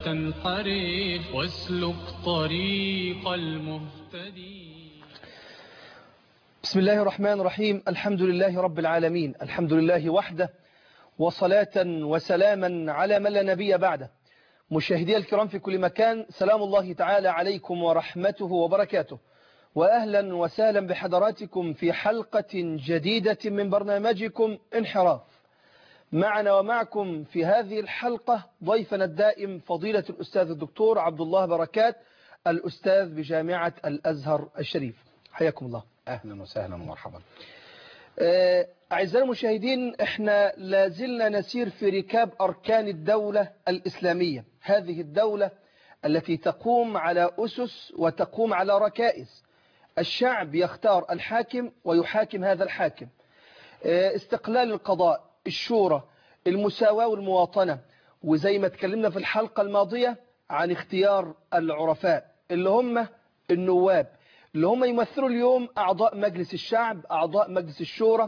تنحرف واسلك طريق المهتدين بسم الله الرحمن الرحيم الحمد لله رب العالمين الحمد لله وحده وصلاة وسلاما على من لا نبي بعده مشاهدي الكرام في كل مكان سلام الله تعالى عليكم ورحمته وبركاته وأهلا وسهلا بحضراتكم في حلقة جديدة من برنامجكم انحراف معنا ومعكم في هذه الحلقة ضيفنا الدائم فضيلة الأستاذ الدكتور عبد الله بركات الأستاذ بجامعة الأزهر الشريف حياكم الله أهلا وسهلا ومرحبا أعزائي المشاهدين احنا لازلنا نسير في ركاب أركان الدولة الإسلامية هذه الدولة التي تقوم على أسس وتقوم على ركائز الشعب يختار الحاكم ويحاكم هذا الحاكم استقلال القضاء الشورى المساواة والمواطنة وزي ما تكلمنا في الحلقة الماضية عن اختيار العرفاء اللي هم النواب اللي هم يمثلوا اليوم أعضاء مجلس الشعب أعضاء مجلس الشورى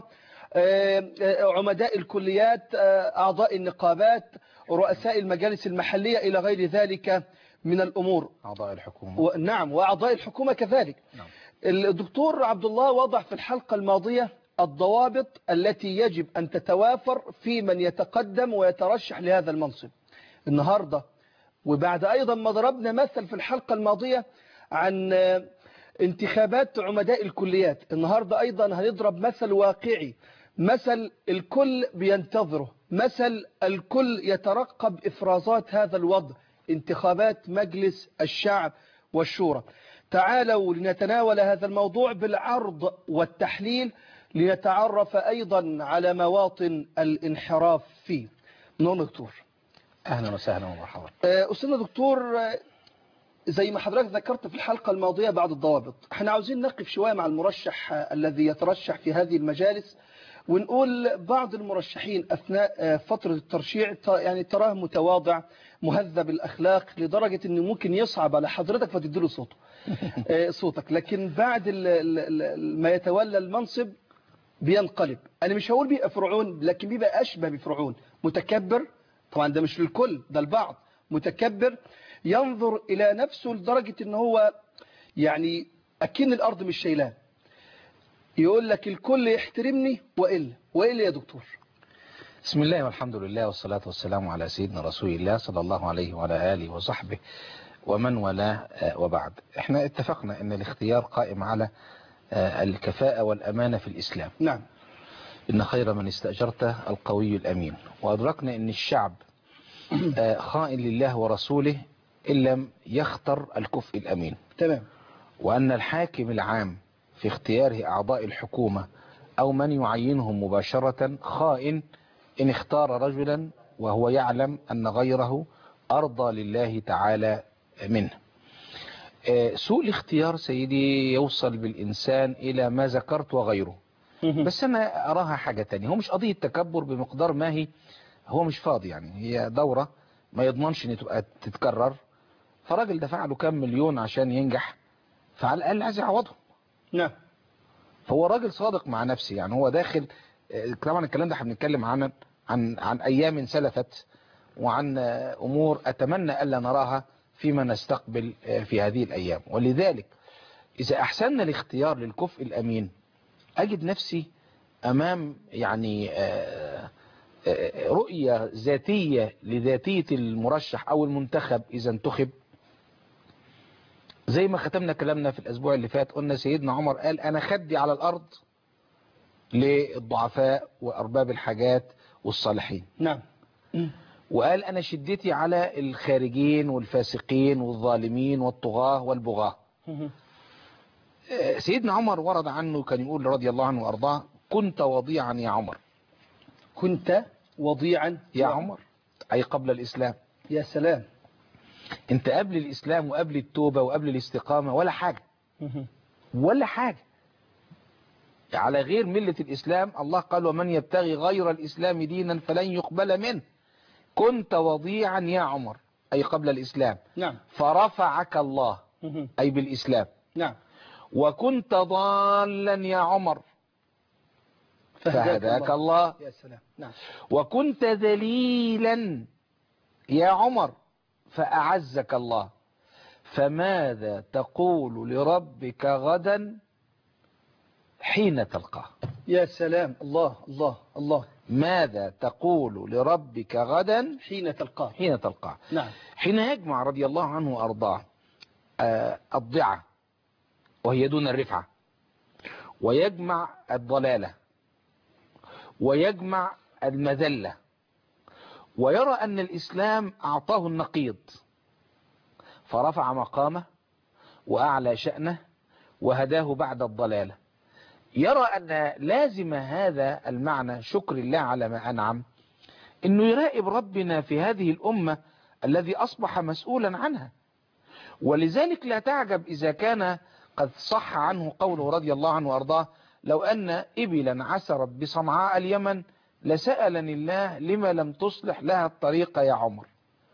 عمداء الكليات أعضاء النقابات رؤساء المجالس المحلية إلى غير ذلك من الأمور أعضاء الحكومة و... نعم وأعضاء الحكومة كذلك نعم. الدكتور عبد الله وضع في الحلقة الماضية الضوابط التي يجب أن تتوافر في من يتقدم ويترشح لهذا المنصب النهاردة وبعد أيضا ما ضربنا مثل في الحلقة الماضية عن انتخابات عمداء الكليات النهاردة أيضا هنضرب مثل واقعي مثل الكل بينتظره مثل الكل يترقب إفرازات هذا الوضع انتخابات مجلس الشعب والشورى تعالوا لنتناول هذا الموضوع بالعرض والتحليل لنتعرف أيضا على مواطن الانحراف فيه نون دكتور أهلا وسهلا ومرحبا أستاذنا دكتور زي ما حضرتك ذكرت في الحلقة الماضية بعد الضوابط احنا عاوزين نقف شوية مع المرشح الذي يترشح في هذه المجالس ونقول بعض المرشحين أثناء فترة الترشيح يعني تراه متواضع مهذب الأخلاق لدرجة أنه ممكن يصعب على حضرتك فتديله صوته صوتك لكن بعد ما يتولى المنصب بينقلب أنا مش هقول بيبقى فرعون لكن بيبقى أشبه بفرعون متكبر طبعا ده مش للكل ده البعض متكبر ينظر إلى نفسه لدرجة أنه هو يعني أكن الأرض مش شايلاه يقول لك الكل يحترمني وإلا وإلا يا دكتور بسم الله والحمد لله والصلاة والسلام على سيدنا رسول الله صلى الله عليه وعلى آله وصحبه ومن والاه وبعد احنا اتفقنا ان الاختيار قائم على الكفاءة والأمانة في الإسلام نعم إن خير من استأجرت القوي الأمين وأدركنا أن الشعب خائن لله ورسوله إن لم يختر الكفء الأمين تمام وأن الحاكم العام في اختياره أعضاء الحكومة أو من يعينهم مباشرة خائن إن اختار رجلا وهو يعلم أن غيره أرضى لله تعالى منه سوء الاختيار سيدي يوصل بالإنسان إلى ما ذكرت وغيره بس أنا أراها حاجة تانية هو مش قضية تكبر بمقدار ما هي هو مش فاضي يعني هي دورة ما يضمنش ان تبقى تتكرر فراجل دفع له كام مليون عشان ينجح فعلى الأقل عايز يعوضهم نعم فهو راجل صادق مع نفسه يعني هو داخل طبعا الكلام ده احنا بنتكلم عن عن عن ايام سلفت وعن امور اتمنى الا نراها فيما نستقبل في هذه الايام ولذلك اذا احسننا الاختيار للكفء الامين اجد نفسي امام يعني رؤية ذاتية لذاتية المرشح او المنتخب اذا انتخب زي ما ختمنا كلامنا في الاسبوع اللي فات قلنا سيدنا عمر قال انا خدي على الارض للضعفاء وارباب الحاجات والصالحين نعم وقال انا شدتي على الخارجين والفاسقين والظالمين والطغاة والبغاة سيدنا عمر ورد عنه كان يقول رضي الله عنه وارضاه كنت وضيعا يا عمر كنت وضيعا يا عمر اي قبل الاسلام يا سلام انت قبل الاسلام وقبل التوبة وقبل الاستقامة ولا حاجة ولا حاجة على غير ملة الإسلام الله قال ومن يبتغي غير الإسلام دينا فلن يقبل منه كنت وضيعا يا عمر أي قبل الإسلام نعم فرفعك الله أي بالإسلام نعم وكنت ضالا يا عمر فهداك الله يا سلام نعم وكنت ذليلا يا عمر فأعزك الله فماذا تقول لربك غدا حين تلقاه يا سلام الله الله الله ماذا تقول لربك غدا حين تلقاه حين تلقاه نعم حين يجمع رضي الله عنه وأرضاه آه، الضعة وهي دون الرفعة ويجمع الضلالة ويجمع المذلة ويرى أن الإسلام أعطاه النقيض فرفع مقامه وأعلى شأنه وهداه بعد الضلالة يرى أن لازم هذا المعنى شكر الله على ما أنعم أنه يراقب ربنا في هذه الأمة الذي أصبح مسؤولا عنها ولذلك لا تعجب إذا كان قد صح عنه قوله رضي الله عنه وأرضاه لو أن إبلا عسرت بصنعاء اليمن لسألني الله لما لم تصلح لها الطريقة يا عمر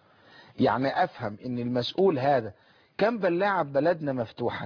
يعني أفهم أن المسؤول هذا كم بلاعة بلدنا مفتوحة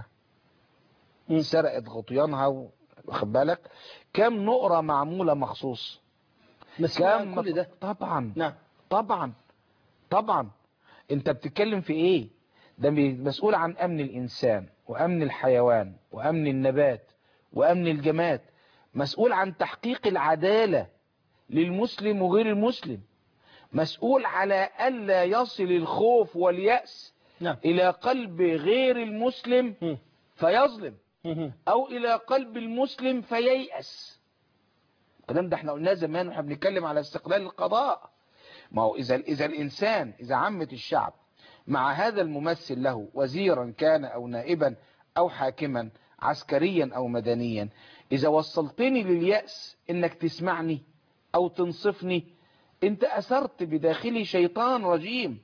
مم. سرقت غطيانها واخد بالك كم نقرة معمولة مخصوص مسؤول عن كم كل ده طبعا نعم طبعا طبعا انت بتتكلم في ايه ده مسؤول عن امن الانسان وامن الحيوان وامن النبات وامن الجماد مسؤول عن تحقيق العدالة للمسلم وغير المسلم مسؤول على ألا يصل الخوف واليأس نعم إلى قلب غير المسلم مم. فيظلم مم. أو إلى قلب المسلم فييأس الكلام ده احنا قلناه زمان واحنا بنتكلم على استقلال القضاء ما هو إذا, إذا الإنسان إذا عامة الشعب مع هذا الممثل له وزيرا كان أو نائبا أو حاكما عسكريا أو مدنيا إذا وصلتني لليأس إنك تسمعني أو تنصفني أنت أثرت بداخلي شيطان رجيم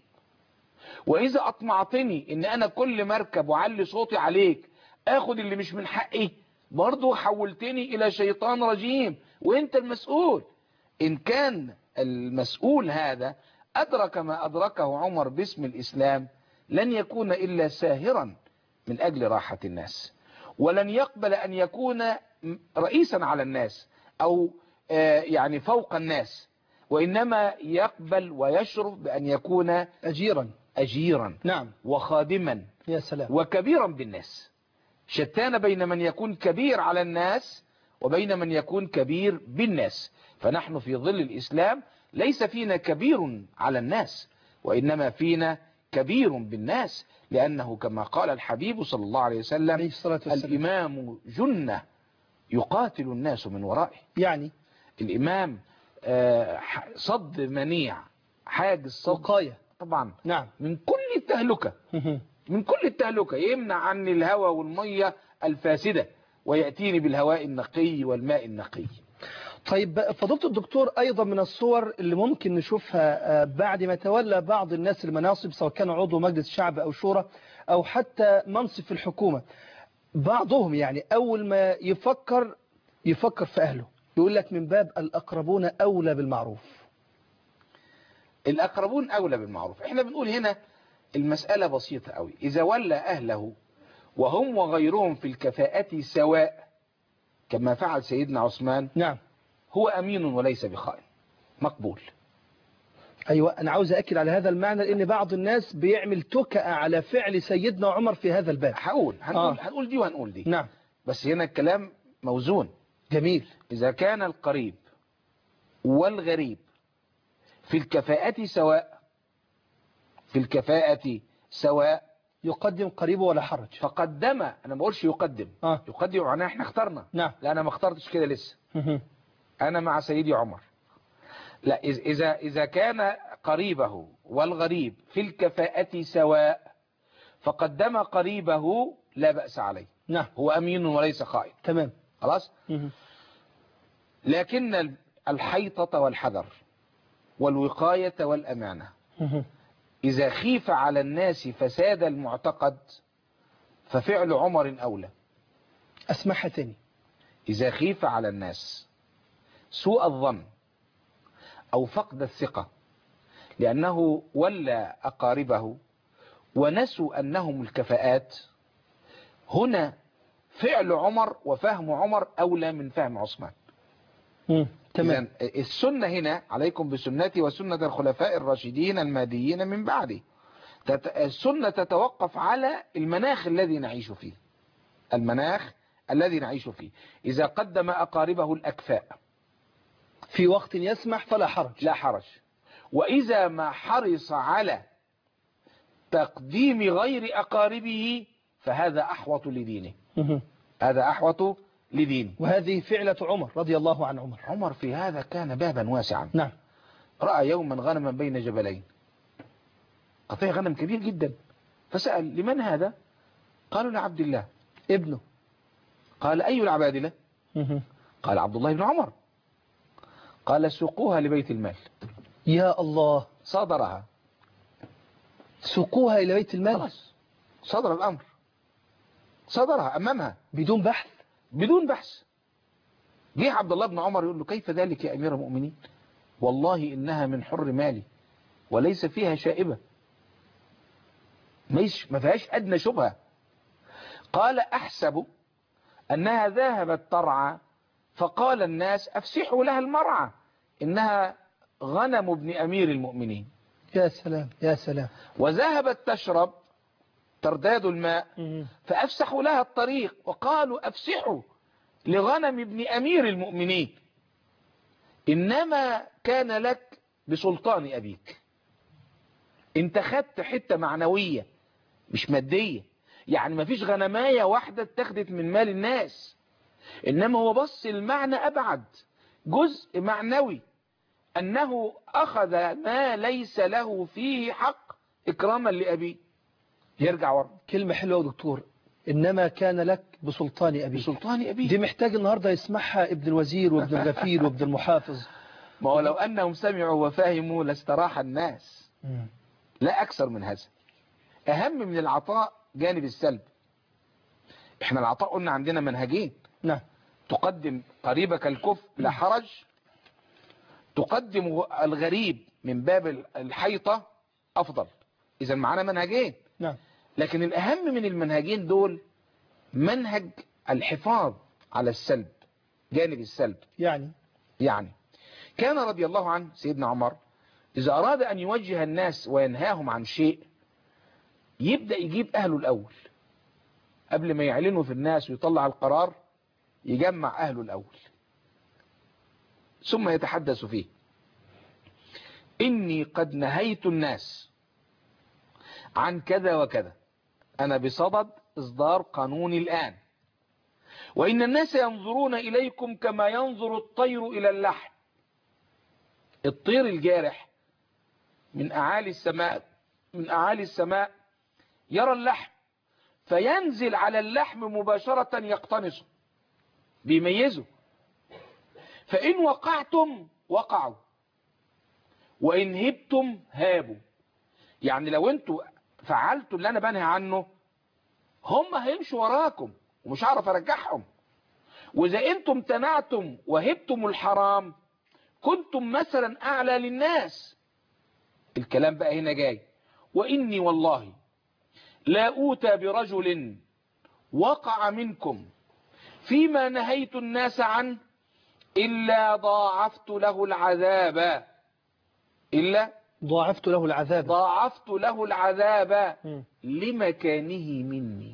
وإذا أطمعتني إن أنا كل مركب وعلي صوتي عليك أخد اللي مش من حقي برضو حولتني إلى شيطان رجيم وإنت المسؤول إن كان المسؤول هذا أدرك ما أدركه عمر باسم الإسلام لن يكون إلا ساهرا من أجل راحة الناس ولن يقبل أن يكون رئيسا على الناس أو آه، يعني فوق الناس وإنما يقبل ويشرف بأن يكون أجيرا أجيرا نعم وخادما يا سلام وكبيرا بالناس شتان بين من يكون كبير على الناس وبين من يكون كبير بالناس فنحن في ظل الإسلام ليس فينا كبير على الناس وإنما فينا كبير بالناس لأنه كما قال الحبيب صلى الله عليه عليه وسلم الصلاة والسلام الإمام جنة يقاتل الناس من ورائه يعني الإمام آه، ح- صد منيع حاجز صد وقاية طبعا نعم من كل التهلكة من كل التهلكة يمنع عني الهواء والمية الفاسدة ويأتيني بالهواء النقي والماء النقي طيب فضيلة الدكتور أيضا من الصور اللي ممكن نشوفها آه، بعد ما تولى بعض الناس المناصب سواء كانوا عضو مجلس شعب أو شورى أو حتى منصب في الحكومة بعضهم يعني أول ما يفكر يفكر في أهله يقول لك من باب الأقربون أولى بالمعروف الأقربون أولى بالمعروف احنا بنقول هنا المسألة بسيطة قوي إذا ولى أهله وهم وغيرهم في الكفاءة سواء كما فعل سيدنا عثمان نعم هو أمين وليس بخائن مقبول أيوة أنا عاوز أكد على هذا المعنى لأن بعض الناس بيعمل تكأ على فعل سيدنا عمر في هذا الباب هقول هنقول, آه. هنقول دي وهنقول دي نعم بس هنا الكلام موزون جميل إذا كان القريب والغريب في الكفاءة سواء في الكفاءة سواء يقدم قريبه ولا حرج فقدم أنا ما بقولش يقدم آه. يقدم معناها احنا اخترنا نعم لا أنا ما اخترتش كده لسه أنا مع سيدي عمر لا إذ- إذا إذا كان قريبه والغريب في الكفاءة سواء فقدم قريبه لا بأس عليه نعم هو أمين وليس خائن تمام خلاص لكن الحيطة والحذر والوقاية والأمانة إذا خيف على الناس فساد المعتقد ففعل عمر أولى أسمعها تاني إذا خيف على الناس سوء الظن أو فقد الثقة لأنه ولى أقاربه ونسوا أنهم الكفاءات هنا فعل عمر وفهم عمر أولى من فهم عثمان تمام إذن السنة هنا عليكم بسنتي وسنة الخلفاء الراشدين المهديين من بعدي تت... السنة تتوقف على المناخ الذي نعيش فيه المناخ الذي نعيش فيه إذا قدم أقاربه الأكفاء في وقت يسمح فلا حرج لا حرج وإذا ما حرص على تقديم غير أقاربه فهذا أحوط لدينه مهم. هذا أحوط لدينه وهذه فعلة عمر رضي الله عن عمر عمر في هذا كان بابا واسعا نعم رأى يوما غنما بين جبلين قطيع غنم كبير جدا فسأل لمن هذا قالوا لعبد الله ابنه قال أي العبادلة مهم. قال عبد الله بن عمر قال سوقوها لبيت المال يا الله صدرها سوقوها إلى بيت المال خلاص صدر الأمر صدرها أمامها بدون بحث بدون بحث جه عبد الله بن عمر يقول له كيف ذلك يا أمير المؤمنين والله إنها من حر مالي وليس فيها شائبة مش ما فيهاش أدنى شبهة قال أحسب أنها ذهبت ترعى فقال الناس أفسحوا لها المرعى إنها غنم ابن أمير المؤمنين يا سلام يا سلام وذهبت تشرب ترداد الماء مهم. فأفسحوا لها الطريق وقالوا أفسحوا لغنم ابن أمير المؤمنين إنما كان لك بسلطان أبيك انت خدت حتة معنوية مش مادية يعني ما فيش غنماية واحدة اتخذت من مال الناس إنما هو بص المعنى أبعد جزء معنوي أنه أخذ ما ليس له فيه حق إكراما لأبيه يرجع ورا كلمة حلوة يا دكتور إنما كان لك بسلطان أبي بسلطان أبيه دي محتاج النهاردة يسمعها ابن الوزير وابن الغفير وابن المحافظ ما هو لو أنهم سمعوا وفهموا لاستراح الناس مم. لا أكثر من هذا أهم من العطاء جانب السلب احنا العطاء قلنا عندنا منهجين نعم تقدم قريبك الكف لا حرج تقدم الغريب من باب الحيطة أفضل إذا معنا منهجين نعم لكن الأهم من المنهجين دول منهج الحفاظ على السلب جانب السلب يعني يعني كان رضي الله عنه سيدنا عمر إذا أراد أن يوجه الناس وينهاهم عن شيء يبدأ يجيب أهله الأول قبل ما يعلنوا في الناس ويطلع القرار يجمع أهله الأول ثم يتحدث فيه إني قد نهيت الناس عن كذا وكذا أنا بصدد إصدار قانوني الآن وإن الناس ينظرون إليكم كما ينظر الطير إلى اللحم الطير الجارح من أعالي السماء من أعالي السماء يرى اللحم فينزل على اللحم مباشرة يقتنصه بيميزه فإن وقعتم وقعوا وإن هبتم هابوا يعني لو انتوا فعلتوا اللي أنا بنهي عنه هم هيمشوا وراكم ومش هعرف أرجعهم وإذا أنتم امتنعتم وهبتم الحرام كنتم مثلا أعلى للناس الكلام بقى هنا جاي وإني والله لا أوتى برجل وقع منكم فيما نهيت الناس عنه إلا ضاعفت له العذاب إلا ضاعفت له العذاب ضاعفت له العذاب مم. لمكانه مني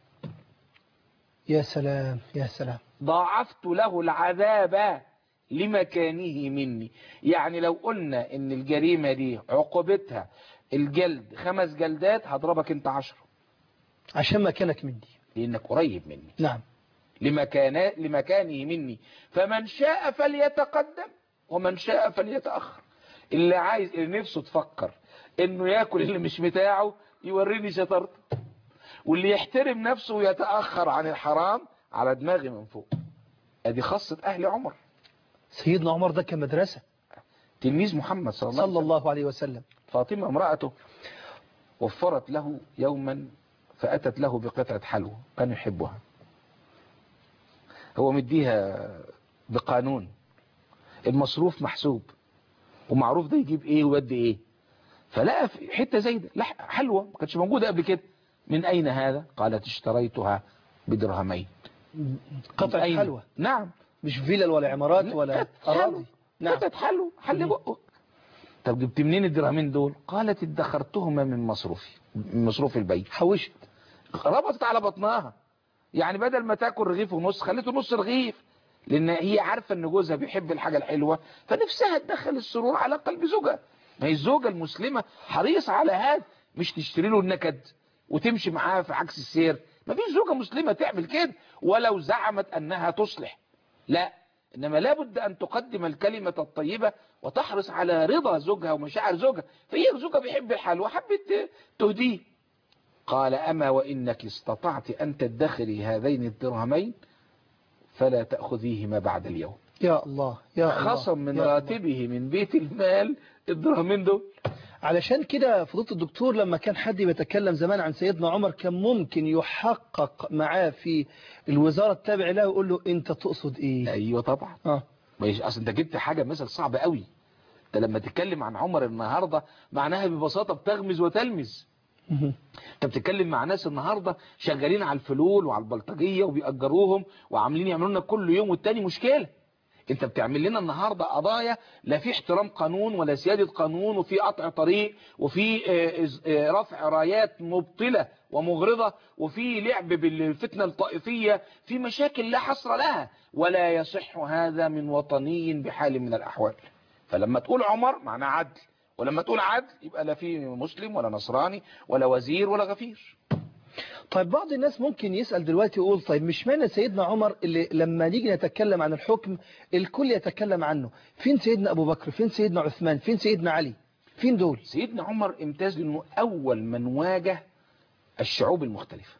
يا سلام يا سلام ضاعفت له العذاب لمكانه مني يعني لو قلنا ان الجريمة دي عقوبتها الجلد خمس جلدات هضربك انت عشرة عشان مكانك مني لانك قريب مني نعم لمكان لمكانه مني فمن شاء فليتقدم ومن شاء فليتأخر اللي عايز اللي نفسه تفكر انه ياكل اللي مش بتاعه يوريني شطارته واللي يحترم نفسه ويتأخر عن الحرام على دماغي من فوق ادي خاصة اهل عمر سيدنا عمر ده كان مدرسة تلميذ محمد صلى الله عليه صلى وسلم الله عليه وسلم فاطمة امرأته وفرت له يوما فأتت له بقطعة حلوى كان يحبها هو مديها بقانون المصروف محسوب ومعروف ده يجيب ايه ويودي ايه فلقى في حتة زي ده لح- حلوى ما كانتش موجودة قبل كده من اين هذا قالت اشتريتها بدرهمين من قطعة أين؟ حلوى نعم مش فيلل ولا عمارات ولا قطعة حلوى أراضي نعم قطعة حلوى حل بقه طب جبت منين الدرهمين دول قالت ادخرتهما من مصروفي من مصروف البيت حوشت ربطت على بطنها يعني بدل ما تاكل رغيف ونص خليته نص رغيف لان هي عارفه ان جوزها بيحب الحاجه الحلوه فنفسها تدخل السرور على قلب زوجها ما هي الزوجه المسلمه حريصه على هذا مش تشتري له النكد وتمشي معاه في عكس السير ما فيش زوجه مسلمه تعمل كده ولو زعمت انها تصلح لا انما لابد ان تقدم الكلمه الطيبه وتحرص على رضا زوجها ومشاعر زوجها فهي زوجها بيحب الحال وحبت تهديه قال أما وإنك استطعت أن تدخري هذين الدرهمين فلا تأخذيهما بعد اليوم يا الله يا الله خصم من يا الله. راتبه من بيت المال الدرهمين دول علشان كده فضيله الدكتور لما كان حد بيتكلم زمان عن سيدنا عمر كان ممكن يحقق معاه في الوزارة التابعة له ويقول له انت تقصد ايه أيوة طبعا اه مش أصل أنت جبت حاجة مثل صعبة قوي أنت لما تتكلم عن عمر النهاردة معناها ببساطة بتغمز وتلمز مهم. انت بتتكلم مع ناس النهارده شغالين على الفلول وعلى البلطجيه وبيأجروهم وعاملين يعملوا لنا كل يوم والتاني مشكله انت بتعمل لنا النهارده قضايا لا في احترام قانون ولا سياده قانون وفي قطع طريق وفي آه، إز- آه، رفع رايات مبطله ومغرضه وفي لعب بالفتنه الطائفيه في مشاكل لا حصر لها ولا يصح هذا من وطني بحال من الاحوال فلما تقول عمر معناه عدل ولما تقول عدل يبقى لا في مسلم ولا نصراني ولا وزير ولا غفير طيب بعض الناس ممكن يسأل دلوقتي يقول طيب مش معنى سيدنا عمر اللي لما نيجي نتكلم عن الحكم الكل يتكلم عنه فين سيدنا أبو بكر فين سيدنا عثمان فين سيدنا علي فين دول سيدنا عمر امتاز لانه اول من واجه الشعوب المختلفة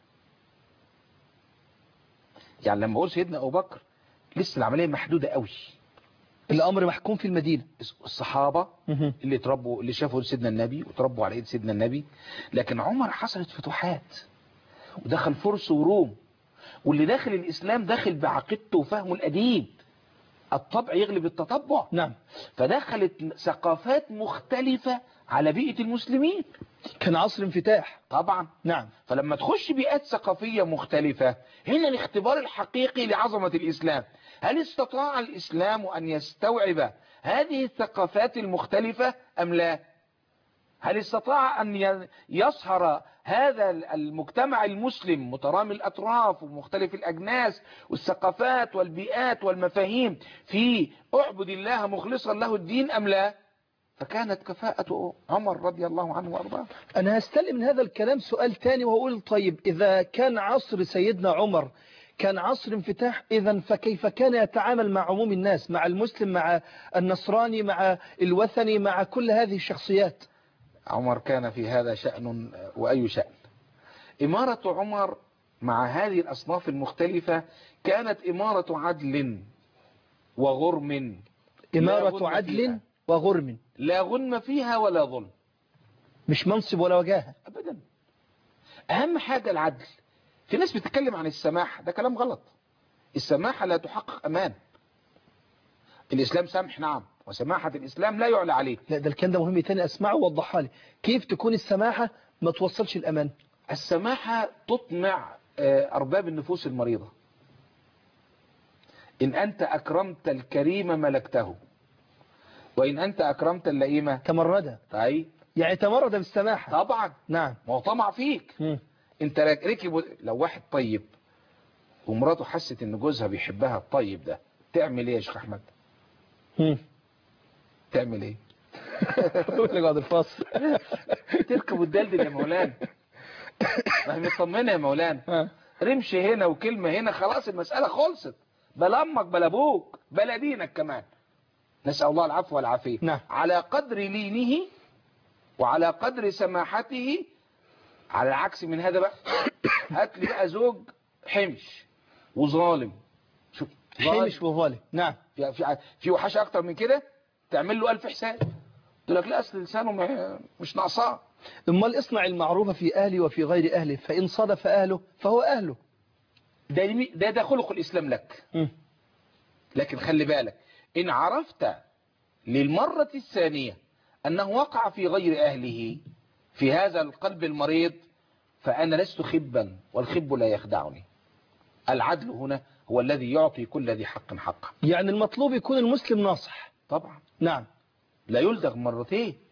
يعني لما اقول سيدنا ابو بكر لسه العملية محدودة قوي الأمر محكوم في المدينة الصحابة مهم. اللي تربوا اللي شافوا سيدنا النبي وتربوا على ايد سيدنا النبي لكن عمر حصلت فتوحات ودخل فرس وروم واللي داخل الاسلام داخل بعقيدته وفهمه القديم الطبع يغلب التطبع نعم فدخلت ثقافات مختلفة على بيئة المسلمين كان عصر انفتاح طبعا نعم فلما تخش بيئات ثقافية مختلفة هنا الاختبار الحقيقي لعظمة الإسلام هل استطاع الإسلام أن يستوعب هذه الثقافات المختلفة أم لا هل استطاع أن ي- يصهر هذا المجتمع المسلم مترامي الأطراف ومختلف الأجناس والثقافات والبيئات والمفاهيم في أعبد الله مخلصا له الدين أم لا فكانت كفاءة عمر رضي الله عنه وأرضاه أنا هستلم من هذا الكلام سؤال تاني وأقول طيب إذا كان عصر سيدنا عمر كان عصر انفتاح إذا فكيف كان يتعامل مع عموم الناس مع المسلم مع النصراني مع الوثني مع كل هذه الشخصيات عمر كان في هذا شأن وأي شأن إمارة عمر مع هذه الأصناف المختلفة كانت إمارة عدل وغرم لا إمارة غنم عدل فيها. وغرم لا غنم فيها ولا ظلم مش منصب ولا وجاهة أبدا أهم حاجة العدل في ناس بتتكلم عن السماحة ده كلام غلط السماحة لا تحقق أمان الإسلام سمح نعم وسماحة الإسلام لا يعلى عليه لا ده الكلام ده مهم تاني أسمعه ووضحها لي كيف تكون السماحة ما توصلش الأمان السماحة تطمع آه، أرباب النفوس المريضة إن أنت أكرمت الكريم ملكته وإن أنت أكرمت اللئيمة تمردها طيب يعني تمرد بالسماحة طبعا نعم ما هو طمع فيك مم. أنت رك- ركب لو واحد طيب ومراته حست إن جوزها بيحبها الطيب ده تعمل إيه يا شيخ أحمد مم. تعمل إيه أقول لك بعد الفاصل تركب الدلدل يا مولانا ما هي مطمنة يا مولانا ها. رمش هنا وكلمة هنا خلاص المسألة خلصت بلا أمك بلا أبوك بلا دينك كمان نسأل الله العفو والعافية نعم. على قدر لينه وعلى قدر سماحته على العكس من هذا بقى هات لي بقى زوج حمش وظالم شوف ظالم. حمش وظالم نعم في في في وحشه اكتر من كده تعمل له ألف حساب تقول لك لا اصل لسانه ما- مش ناقصاه امال اصنع المعروف في أهلي وفي غير أهله فإن صدف أهله فهو أهله ده يمي- ده ده خلق الاسلام لك مم. لكن خلي بالك إن عرفت للمرة الثانية أنه وقع في غير أهله في هذا القلب المريض فأنا لست خبا والخب لا يخدعني العدل هنا هو الذي يعطي كل ذي حق حقه يعني المطلوب يكون المسلم ناصح طبعا نعم لا يلدغ مرتين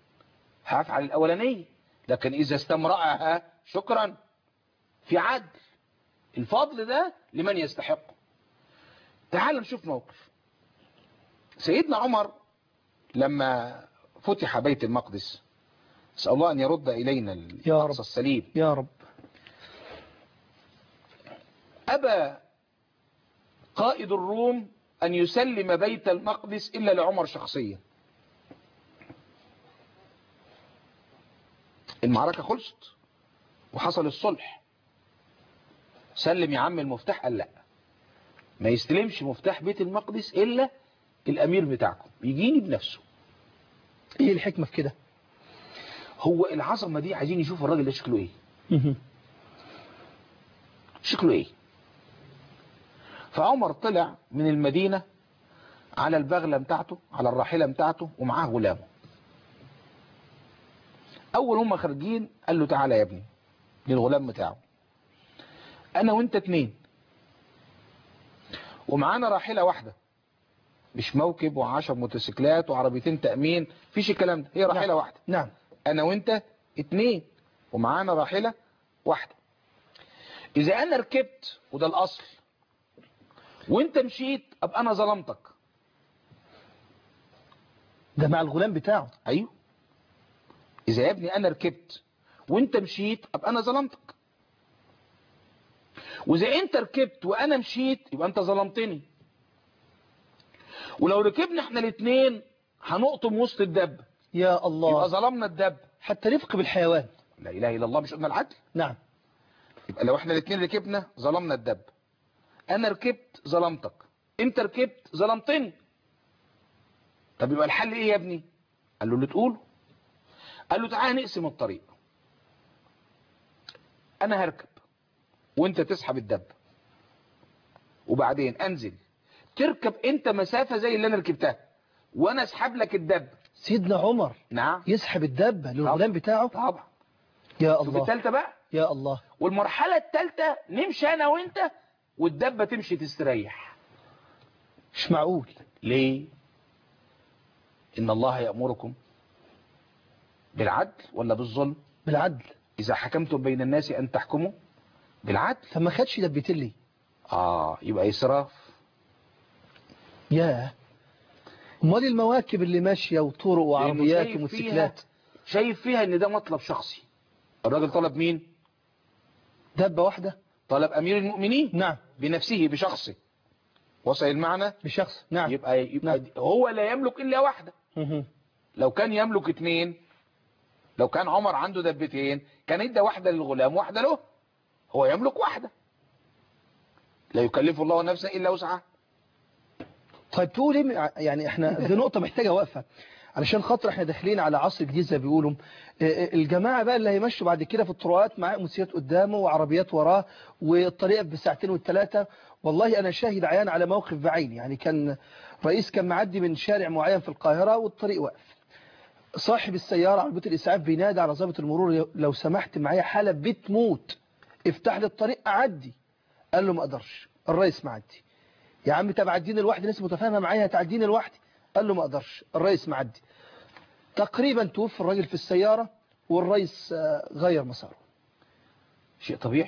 هفعل الأولانية لكن إذا استمرأها شكرا في عدل الفضل ده لمن يستحقه تعال نشوف موقف سيدنا عمر لما فتح بيت المقدس نسأل الله أن يرد إلينا يا رب. الأقصى السليم يا رب أبى قائد الروم أن يسلم بيت المقدس إلا لعمر شخصيا المعركة خلصت وحصل الصلح سلم يا عم المفتاح قال لا ما يستلمش مفتاح بيت المقدس إلا الأمير بتاعكم يجيني بنفسه ايه الحكمة في كده هو العظمة دي عايزين يشوفوا الراجل ده شكله ايه شكله ايه فعمر طلع من المدينة على البغلة بتاعته على الراحلة بتاعته ومعاه غلامه اول هم خارجين قال له تعالى يا ابني للغلام بتاعه انا وانت اتنين ومعانا راحلة واحدة مش موكب وعشر موتوسيكلات وعربيتين تأمين فيش الكلام ده هي راحلة نعم. واحدة نعم انا وانت اتنين ومعانا راحلة واحدة اذا انا ركبت وده الاصل وانت مشيت ابقى انا ظلمتك ده مع الغلام بتاعه ايوه اذا يا ابني انا ركبت وانت مشيت ابقى انا ظلمتك واذا انت ركبت وانا مشيت يبقى انت ظلمتني ولو ركبنا احنا الاتنين هنقطم وسط الدب يا يبقى الله ظلمنا الدب حتى رفق بالحيوان لا اله الا الله مش قلنا العدل نعم يبقى لو احنا الاثنين ركبنا ظلمنا الدب انا ركبت ظلمتك انت ركبت ظلمتني طب يبقى الحل ايه يا ابني قال له اللي تقوله قال له تعالى نقسم الطريق انا هركب وانت تسحب الدب وبعدين انزل تركب انت مسافة زي اللي انا ركبتها وانا اسحب لك الدب سيدنا عمر نعم يسحب الدبة للغلام بتاعه طبعا يا شوف الله التالتة بقى يا الله والمرحلة التالتة نمشي انا وانت والدبة تمشي تستريح مش معقول ليه ان الله يأمركم بالعدل ولا بالظلم بالعدل اذا حكمتم بين الناس ان تحكموا بالعدل فما خدش دبتين ليه اه يبقى اسراف ياه امال المواكب اللي ماشية وطرق وعربيات شايف وموتوسيكلات شايف فيها ان ده مطلب شخصي الراجل طلب مين دبة واحدة طلب امير المؤمنين نعم بنفسه بشخصه وصل المعنى بشخص نعم يبقى, يبقى نعم. هو لا يملك الا واحدة مهم. لو كان يملك اتنين لو كان عمر عنده دبتين كان ادى واحدة للغلام واحدة له هو يملك واحدة لا يكلف الله نفسا الا وسعها طيب تقول ايه يعني احنا دي نقطة محتاجة وقفة علشان خاطر احنا داخلين على عصر جديد زي ما بيقولوا اه، اه، الجماعة بقى اللي هيمشوا بعد كده في الطرقات معاه موتوسيكلات قدامه وعربيات وراه والطريق بساعتين والثلاثة والله انا شاهد عيان على موقف بعيني يعني كان رئيس كان معدي من شارع معين في القاهرة والطريق واقف صاحب السيارة عربية الإسعاف بينادي على ضابط المرور لو سمحت معايا حالة بتموت افتح لي الطريق أعدي قال له ما أقدرش الرئيس معدي يا عم طب عديني لوحدي ناس متفاهمة معايا هتعديني لوحدي قال له ما أقدرش الرئيس معدي تقريبا توفي الراجل في السيارة والرئيس آه، غير مساره شيء طبيعي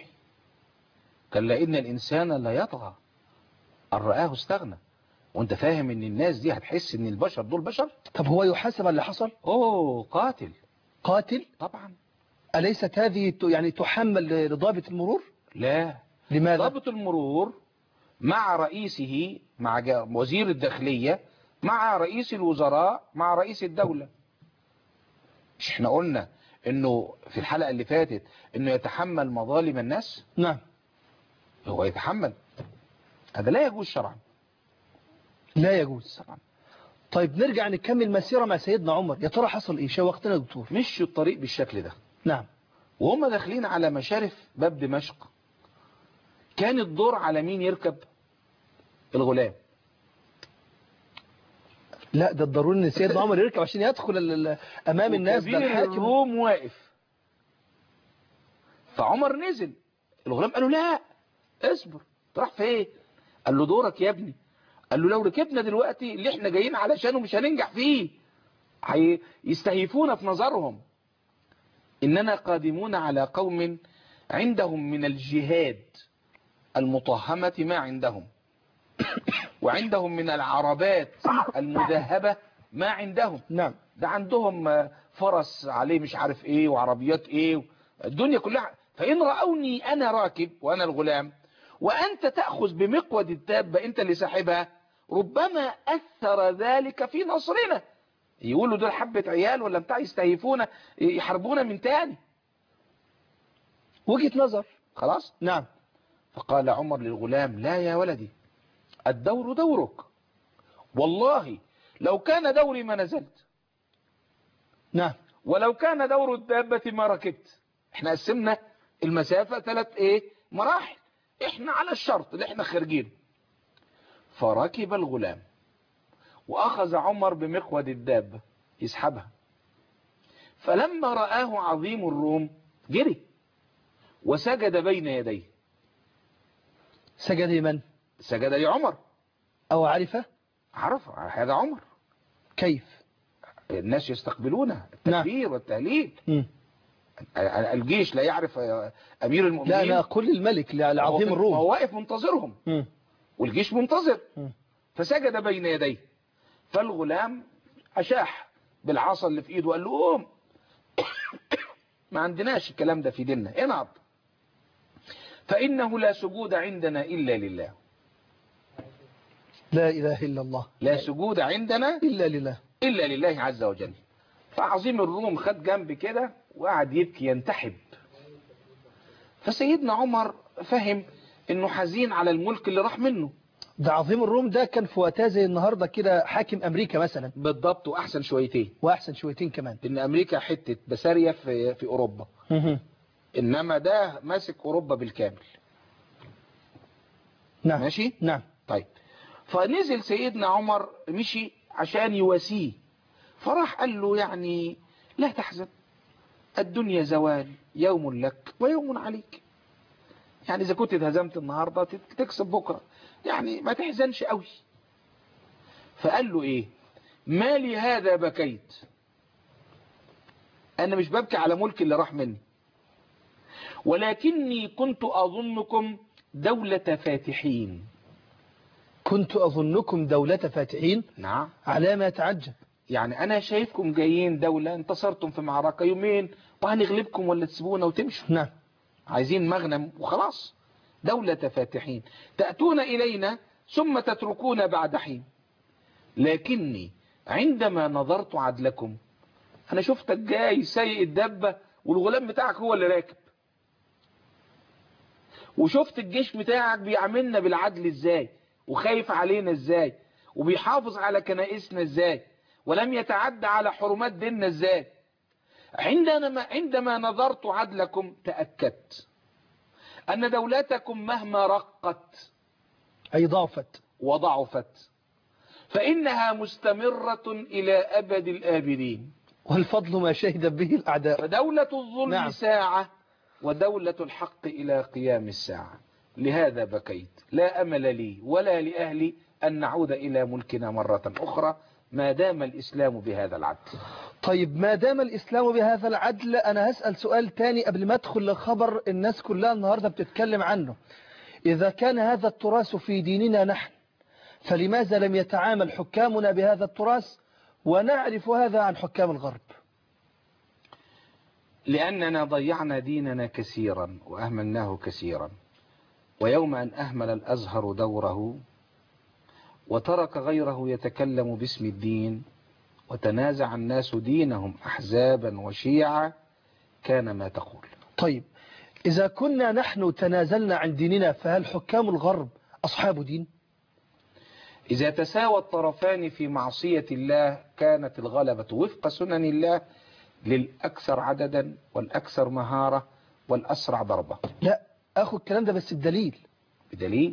كلا ان الانسان لا يطغى ان رآه استغنى وانت فاهم ان الناس دي هتحس ان البشر دول بشر طب هو يحاسب على اللي حصل اوه قاتل قاتل طبعا أليست هذه ت- يعني تحمل لضابط المرور لا لماذا ضابط المرور مع رئيسه مع جا- وزير الداخلية مع رئيس الوزراء مع رئيس الدولة مش احنا قلنا انه في الحلقة اللي فاتت انه يتحمل مظالم الناس نعم هو يتحمل هذا لا يجوز شرعا لا يجوز طبعا طيب نرجع نكمل مسيرة مع سيدنا عمر يا ترى حصل ايه شوقتنا يا دكتور مشوا الطريق بالشكل ده نعم وهم داخلين على مشارف باب دمشق كان الدور على مين يركب الغلام لا ده الضروري ان سيدنا عمر يركب عشان يدخل ال- ال- امام الناس ده وكبير الحاكم الروم واقف فعمر نزل الغلام قال له لا اصبر تروح فين قال له دورك يا ابني قال له لو ركبنا دلوقتي اللي احنا جايين علشانه مش هننجح فيه هي- يستهيفونا في نظرهم إننا قادمون على قوم عندهم من الجهاد المطهمة ما عندهم وعندهم من العربات المذهبة ما عندهم نعم ده عندهم فرس عليه مش عارف ايه وعربيات ايه الدنيا كلها فإن رأوني أنا راكب وأنا الغلام وأنت تأخذ بمقود الدابة أنت اللي ساحبها ربما أثر ذلك في نصرنا يقولوا دول حبة عيال ولا بتاع يستهيفونا يحاربونا من تاني وجهة نظر خلاص نعم فقال عمر للغلام لا يا ولدي الدور دورك والله لو كان دوري ما نزلت نعم ولو كان دور الدابة ما ركبت احنا قسمنا المسافة ثلاث ايه مراحل احنا على الشرط اللي احنا خارجين فركب الغلام واخذ عمر بمقود الدابة يسحبها فلما رآه عظيم الروم جري وسجد بين يديه سجد من سجد لعمر أو عرفه عرف هذا عمر كيف الناس يستقبلونه نعم. التكبير والتهليل مم. الجيش لا يعرف امير المؤمنين لا أنا أقول الملك لعظيم هو الروم واقف منتظرهم مم. والجيش منتظر مم. فسجد بين يديه فالغلام أشاح بالعصا اللي في ايده قال له قوم ما عندناش الكلام ده في ديننا انهض فإنه لا سجود عندنا إلا لله لا إله إلا الله لا سجود عندنا إلا لله إلا لله عز وجل فعظيم الروم خد جنب كده وقعد يبكي ينتحب فسيدنا عمر فهم انه حزين على الملك اللي راح منه ده عظيم الروم ده كان في وقتها زي النهاردة كده حاكم أمريكا مثلا بالضبط واحسن شويتين وأحسن شويتين كمان ان امريكا حتة بسارية في, في اوروبا مهم. انما ده ماسك اوروبا بالكامل نعم ماشي نعم طيب فنزل سيدنا عمر مشي عشان يواسيه فراح قال له يعني لا تحزن الدنيا زوال يوم لك ويوم عليك يعني إذا كنت اتهزمت النهاردة تت- تكسب بكرة يعني ما تحزنش قوي فقال له ايه ما لي هذا بكيت انا مش ببكي على ملك اللي راح مني ولكني كنت اظنكم دولة فاتحين كنت أظنكم دولة فاتحين نعم على ما يتعجب يعني انا شايفكم جايين دولة انتصرتم في معركة يومين وهنغلبكم ولا تسيبونا وتمشوا نعم عايزين مغنم وخلاص دولة فاتحين تأتون إلينا ثم تتركون بعد حين لكني عندما نظرت عدلكم أنا شفتك جاي سايق الدبة والغلام بتاعك هو اللي راكب وشفت الجيش بتاعك بيعملنا بالعدل ازاي وخايف علينا ازاي وبيحافظ على كنائسنا ازاي ولم يتعدى على حرمات ديننا ازاي عندما عندما نظرت عدلكم تأكدت أن دولتكم مهما رقت أي ضعفت وضعفت فإنها مستمرة إلى أبد الآبدين والفضل ما شهد به الأعداء فدولة الظلم نعم. نعم. ساعة ودولة الحق إلى قيام الساعة لهذا بكيت لا أمل لي ولا لأهلي أن نعود إلى ملكنا مرة أخرى ما دام الإسلام بهذا العدل طيب ما دام الإسلام بهذا العدل أنا هسأل سؤال تاني قبل ما أدخل لخبر الناس كلها النهاردة بتتكلم عنه إذا كان هذا التراث في ديننا نحن فلماذا لم يتعامل حكامنا بهذا التراث ونعرف هذا عن حكام الغرب لأننا ضيعنا ديننا كثيرا وأهملناه كثيرا ويوم أن أهمل الأزهر دوره وترك غيره يتكلم باسم الدين وتنازع الناس دينهم أحزابا وشيعا كان ما تقول طيب إذا كنا نحن تنازلنا عن ديننا فهل حكام الغرب أصحاب دين إذا تساوى الطرفان في معصية الله كانت الغلبة وفق سنن الله للأكثر عددا والأكثر مهارة والأسرع ضربة لا أخذ الكلام ده بس بدليل بدليل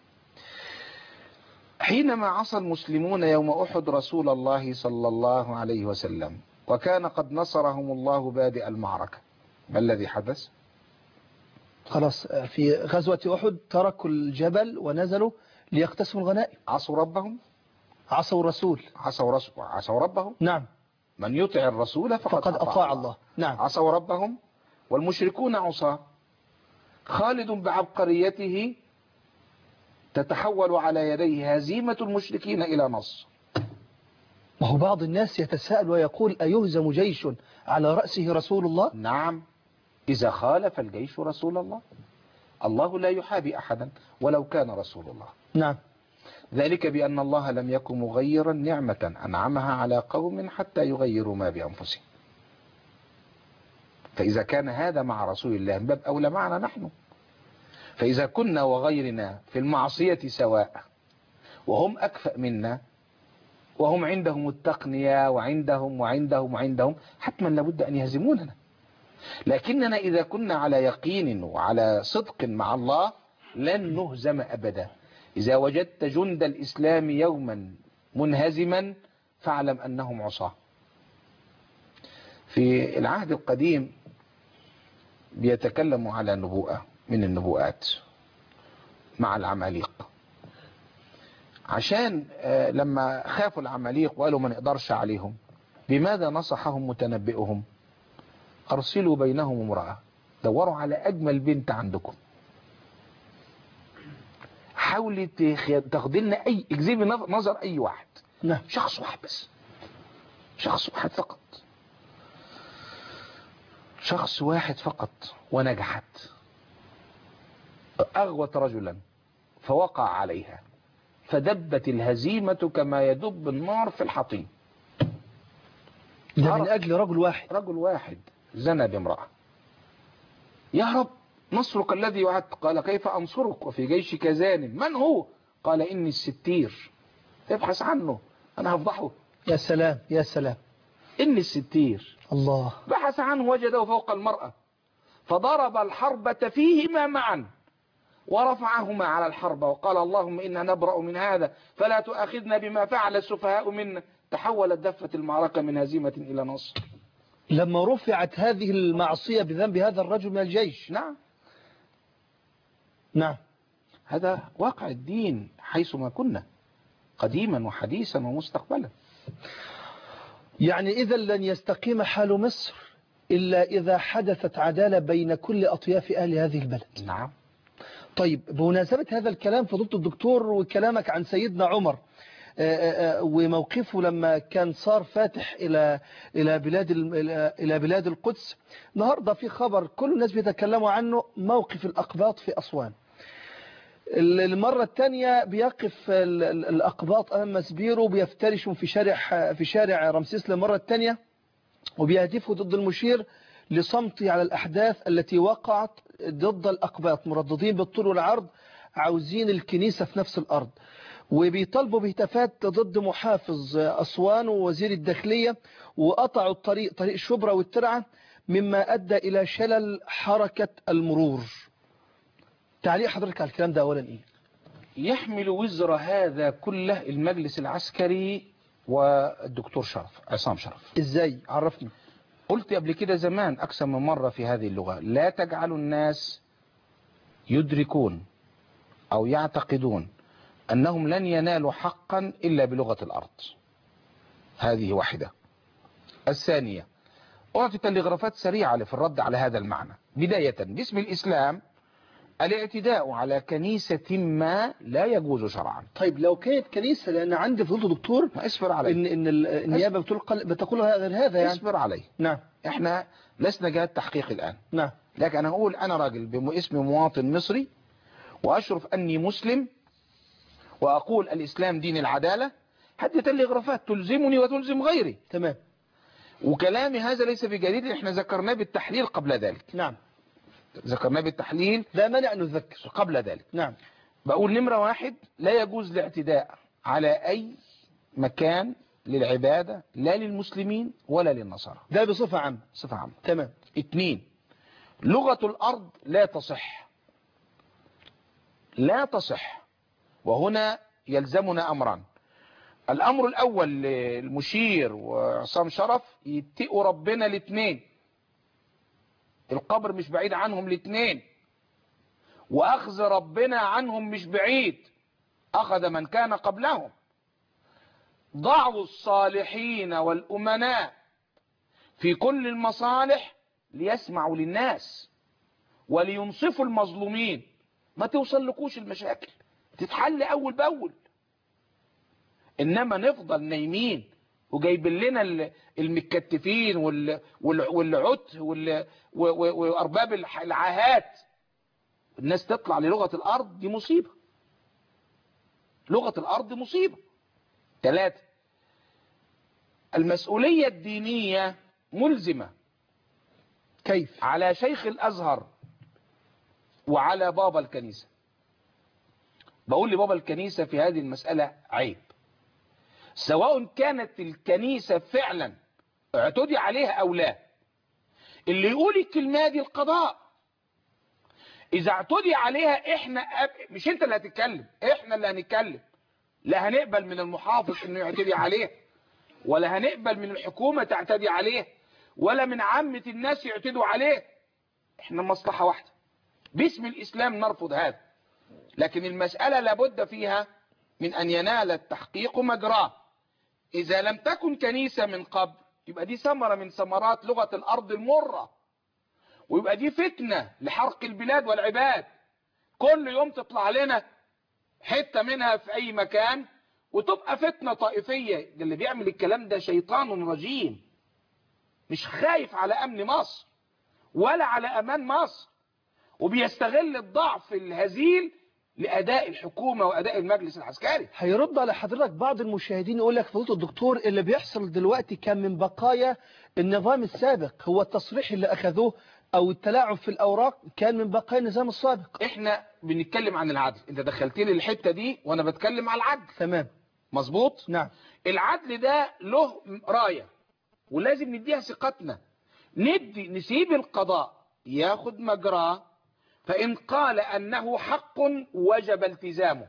حينما عصى المسلمون يوم أحد رسول الله صلى الله عليه وسلم وكان قد نصرهم الله بادئ المعركة ما الذي حدث؟ خلاص في غزوة أحد تركوا الجبل ونزلوا ليقتسموا الغنائم عصوا ربهم عصوا الرسول عصوا, رسول عصوا ربهم نعم من يطع الرسول فقد, فقد أطاع الله نعم عصوا ربهم والمشركون عصاه خالد بعبقريته تتحول على يديه هزيمة المشركين إلى نصر ما هو بعض الناس يتساءل ويقول أيهزم جيش على رأسه رسول الله نعم إذا خالف الجيش رسول الله الله لا يحابي أحدا ولو كان رسول الله نعم ذلك بأن الله لم يكن مغيرا نعمة أنعمها على قوم حتى يغيروا ما بأنفسهم فإذا كان هذا مع رسول الله من باب أولى معنا نحن فإذا كنا وغيرنا في المعصية سواء وهم أكفأ منا وهم عندهم التقنية وعندهم وعندهم وعندهم حتما لابد أن يهزموننا لكننا إذا كنا على يقين وعلى صدق مع الله لن نهزم أبدا إذا وجدت جند الإسلام يوما منهزما فاعلم أنهم عصاه في العهد القديم بيتكلموا على نبوءة من النبوءات مع العماليق عشان آه، لما خافوا العماليق وقالوا ما نقدرش عليهم بماذا نصحهم متنبئهم أرسلوا بينهم امرأة دوروا على أجمل بنت عندكم حاولي تخ- تاخدي لنا أي اجذبي نظ- نظر أي واحد نعم شخص واحد بس شخص واحد فقط شخص واحد فقط ونجحت أغوت رجلا فوقع عليها فدبت الهزيمة كما يدب النار في الحطيم ده من عرف. أجل رجل واحد رجل واحد زنى بامرأة يا رب نصرك الذي وعدت قال كيف أنصرك وفي جيشك زان من هو قال إني الستير ابحث عنه أنا هفضحه يا سلام يا سلام إني الستير الله بحث عنه وجده فوق المرأة فضرب الحربة فيهما معا ورفعهما على الحربة وقال اللهم إنا نبرأ من هذا فلا تؤاخذنا بما فعل السفهاء منا تحولت دفة المعركة من هزيمة إلى نصر لما رفعت هذه المعصية بذنب هذا الرجل من الجيش نعم نعم هذا واقع الدين حيثما كنا قديما وحديثا ومستقبلا يعني إذا لن يستقيم حال مصر إلا إذا حدثت عدالة بين كل أطياف أهل هذه البلد نعم طيب بمناسبة هذا الكلام فضيلة الدكتور وكلامك عن سيدنا عمر آه، آه، آه، وموقفه لما كان صار فاتح إلى إلى بلاد ال- إلى إلى بلاد القدس النهارده في خبر كل الناس بيتكلموا عنه موقف الأقباط في أسوان ال- المرة الثانية بيقف ال- ال- الأقباط أمام مسبيرو بيفترشوا في شارع في شارع رمسيس للمرة الثانية وبيهدفوا ضد المشير لصمته على الأحداث التي وقعت ضد الأقباط مرددين بالطول والعرض عاوزين الكنيسة في نفس الأرض وبيطالبوا بهتافات ضد محافظ أسوان ووزير الداخلية وقطعوا الطريق طريق شبرا والترعة مما أدى إلى شلل حركة المرور تعليق حضرتك على الكلام ده أولا إيه يحمل وزر هذا كله المجلس العسكري والدكتور شرف عصام شرف إزاي عرفني قلت قبل كده زمان أكثر من مرة في هذه اللغة لا تجعلوا الناس يدركون أو يعتقدون أنهم لن ينالوا حقا إلا بلغة الأرض هذه واحدة الثانية أعطي تلغرافات سريعة في الرد على هذا المعنى بداية باسم الإسلام الاعتداء على كنيسة ما لا يجوز شرعا طيب لو كانت كنيسة لأن عندي فضيلة دكتور اصبر علي إن إن ال- النيابة بتقول قل- بتقول غير هذا يعني اصبر علي نعم احنا لسنا جهة تحقيق الآن نعم لكن أنا أقول أنا راجل باسم مواطن مصري وأشرف أني مسلم وأقول الإسلام دين العدالة هدي تلغرافات تلزمني وتلزم غيري تمام وكلامي هذا ليس بجديد احنا ذكرناه بالتحليل قبل ذلك نعم ذكرناه بالتحليل لا مانع أن نذكر قبل ذلك نعم بقول نمرة واحد لا يجوز الاعتداء على أي مكان للعبادة لا للمسلمين ولا للنصارى ده بصفة عامة صفة عامة تمام اتنين لغة الأرض لا تصح لا تصح وهنا يلزمنا أمران الأمر الأول للمشير وعصام شرف يتقوا ربنا الاثنين القبر مش بعيد عنهم الاثنين وأخذ ربنا عنهم مش بعيد أخذ من كان قبلهم ضعوا الصالحين والأمناء في كل المصالح ليسمعوا للناس ولينصفوا المظلومين ما توصل لكوش المشاكل تتحل اول باول انما نفضل نايمين وجايبين لنا ال- المتكتفين وال- وال- والعت وال- و- و- وارباب الح- العاهات الناس تطلع للغة الارض دي مصيبة لغة الارض مصيبة ثلاثة المسؤولية الدينية ملزمة كيف على شيخ الازهر وعلى بابا الكنيسة بقول لبابا الكنيسة في هذه المسألة عيب سواء كانت الكنيسة فعلا اعتدي عليها او لا اللي يقول الكلمة دي القضاء اذا اعتدي عليها احنا أب... مش انت اللي هتتكلم احنا اللي هنتكلم لا هنقبل من المحافظ انه يعتدي عليه ولا هنقبل من الحكومة تعتدي عليه ولا من عامة الناس يعتدوا عليه احنا مصلحة واحدة باسم الاسلام نرفض هذا لكن المسألة لابد فيها من ان ينال التحقيق مجراه اذا لم تكن كنيسة من قبل يبقى دي ثمرة من ثمرات لغة الارض المرة ويبقى دي فتنة لحرق البلاد والعباد كل يوم تطلع لنا حتة منها في اي مكان وتبقى فتنة طائفية ده اللي بيعمل الكلام ده شيطان رجيم مش خايف على امن مصر ولا على امان مصر وبيستغل الضعف الهزيل لاداء الحكومة واداء المجلس العسكري هيرد على حضرتك بعض المشاهدين يقول لك فضيله الدكتور اللي بيحصل دلوقتي كان من بقايا النظام السابق هو التصريح اللي اخذوه او التلاعب في الاوراق كان من بقايا النظام السابق احنا بنتكلم عن العدل انت دخلت لي الحتة دي وانا بتكلم على العدل تمام مظبوط نعم العدل ده له راية ولازم نديها ثقتنا ندي نسيب القضاء ياخد مجراه فإن قال أنه حق وجب التزامه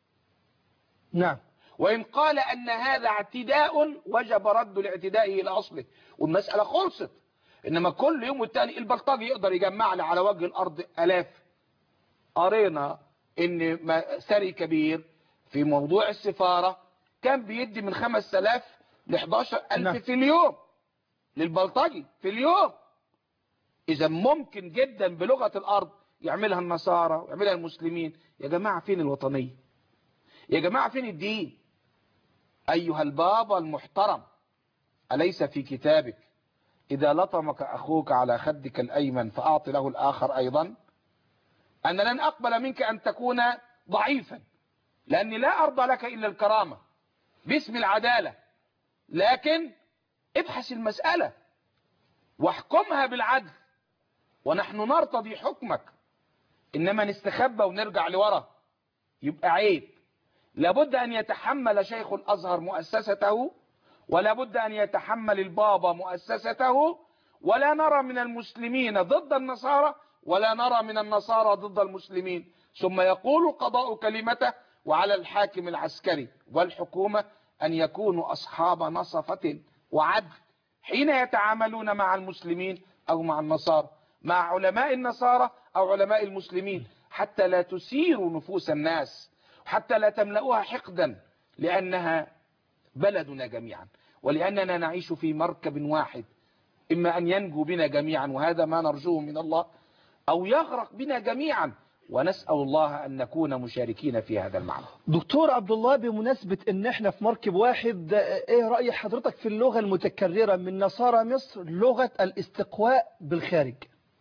نعم وإن قال أن هذا اعتداء وجب رد الاعتداء إلى أصله والمسألة خلصت إنما كل يوم والتاني البلطجي يقدر يجمع لي على وجه الأرض ألاف قرينا إن ما- ثري كبير في موضوع السفارة كان بيدي من 5000 ل 11000 نعم. في اليوم للبلطجي في اليوم إذا ممكن جدا بلغة الأرض يعملها النصارى ويعملها المسلمين يا جماعة فين الوطنية يا جماعة فين الدين أيها البابا المحترم أليس في كتابك إذا لطمك أخوك على خدك الأيمن فأعط له الآخر أيضا أنا لن أقبل منك أن تكون ضعيفا لأني لا أرضى لك إلا الكرامة باسم العدالة لكن ابحث المسألة واحكمها بالعدل ونحن نرتضي حكمك إنما نستخبى ونرجع لورا يبقى عيب لابد أن يتحمل شيخ الأزهر مؤسسته ولا بد أن يتحمل البابا مؤسسته ولا نرى من المسلمين ضد النصارى ولا نرى من النصارى ضد المسلمين ثم يقول القضاء كلمته وعلى الحاكم العسكري والحكومة أن يكونوا أصحاب نصفة وعدل حين يتعاملون مع المسلمين أو مع النصارى مع علماء النصارى أو علماء المسلمين حتى لا تثير نفوس الناس حتى لا تملأوها حقدا لأنها بلدنا جميعا ولأننا نعيش في مركب واحد إما أن ينجو بنا جميعا وهذا ما نرجوه من الله أو يغرق بنا جميعا ونسأل الله أن نكون مشاركين في هذا المعنى دكتور عبد الله بمناسبة ان احنا في مركب واحد ايه رأي حضرتك في اللغة المتكررة من نصارى مصر لغة الاستقواء بالخارج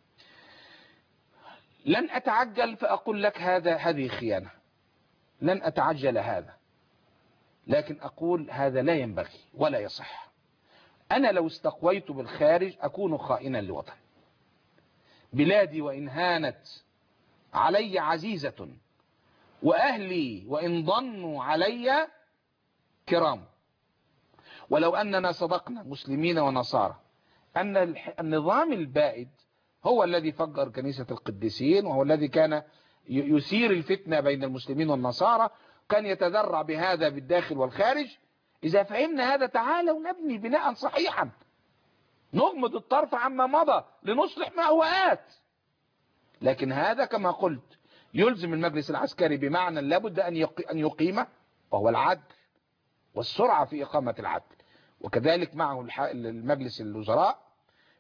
لن أتعجل فأقول لك هذا هذه خيانة لن أتعجل هذا لكن أقول هذا لا ينبغي ولا يصح أنا لو استقويت بالخارج أكون خائنا لوطني بلادي وإن هانت علي عزيزة وأهلي وإن ضنوا علي كرام ولو أننا صدقنا مسلمين ونصارى أن الح- النظام البائد هو الذي فجر كنيسة القديسين وهو الذي كان ي- يثير الفتنة بين المسلمين والنصارى كان يتذرع بهذا بالداخل والخارج إذا فهمنا هذا تعالوا نبني بناء صحيحا نغمض الطرف عما مضى لنصلح ما هو آت لكن هذا كما قلت يلزم المجلس العسكري بمعنى لابد أن يقي- أن يقيمه وهو العدل والسرعة في إقامة العدل وكذلك معه الح- المجلس الوزراء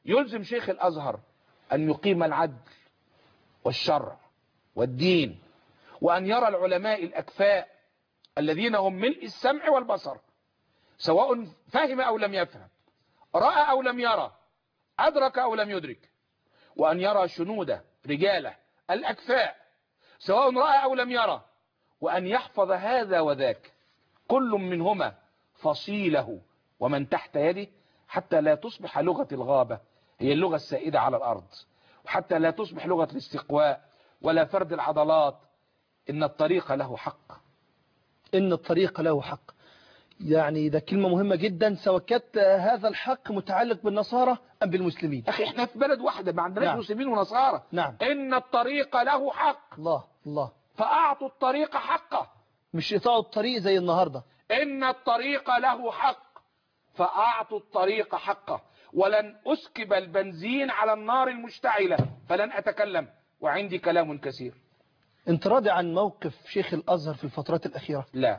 يلزم شيخ الأزهر أن يقيم العدل والشرع والدين وأن يرى العلماء الأكفاء الذين هم ملء السمع والبصر سواء فهم أو لم يفهم رأى أو لم يرى أدرك أو لم يدرك وأن يرى شنود رجاله الأكفاء سواء رأى أو لم يرى وأن يحفظ هذا وذاك كل منهما فصيله ومن تحت يده حتى لا تصبح لغة الغابة هي اللغة السائدة على الأرض وحتى لا تصبح لغة الاستقواء ولا فرد العضلات إن الطريق له حق إن الطريق له حق يعني ده كلمة مهمة جدا سواء كانت هذا الحق متعلق بالنصارى أم بالمسلمين أخي إحنا في بلد واحدة ما عندناش نعم. مسلمين ونصارى نعم إن الطريق له حق الله الله فأعطوا الطريق حقه مش إطاعوا الطريق زي النهاردة إن الطريق له حق فأعطوا الطريق حقه ولن أسكب البنزين على النار المشتعلة فلن أتكلم وعندي كلام كثير انت راضي عن موقف شيخ الأزهر في الفترات الأخيرة لا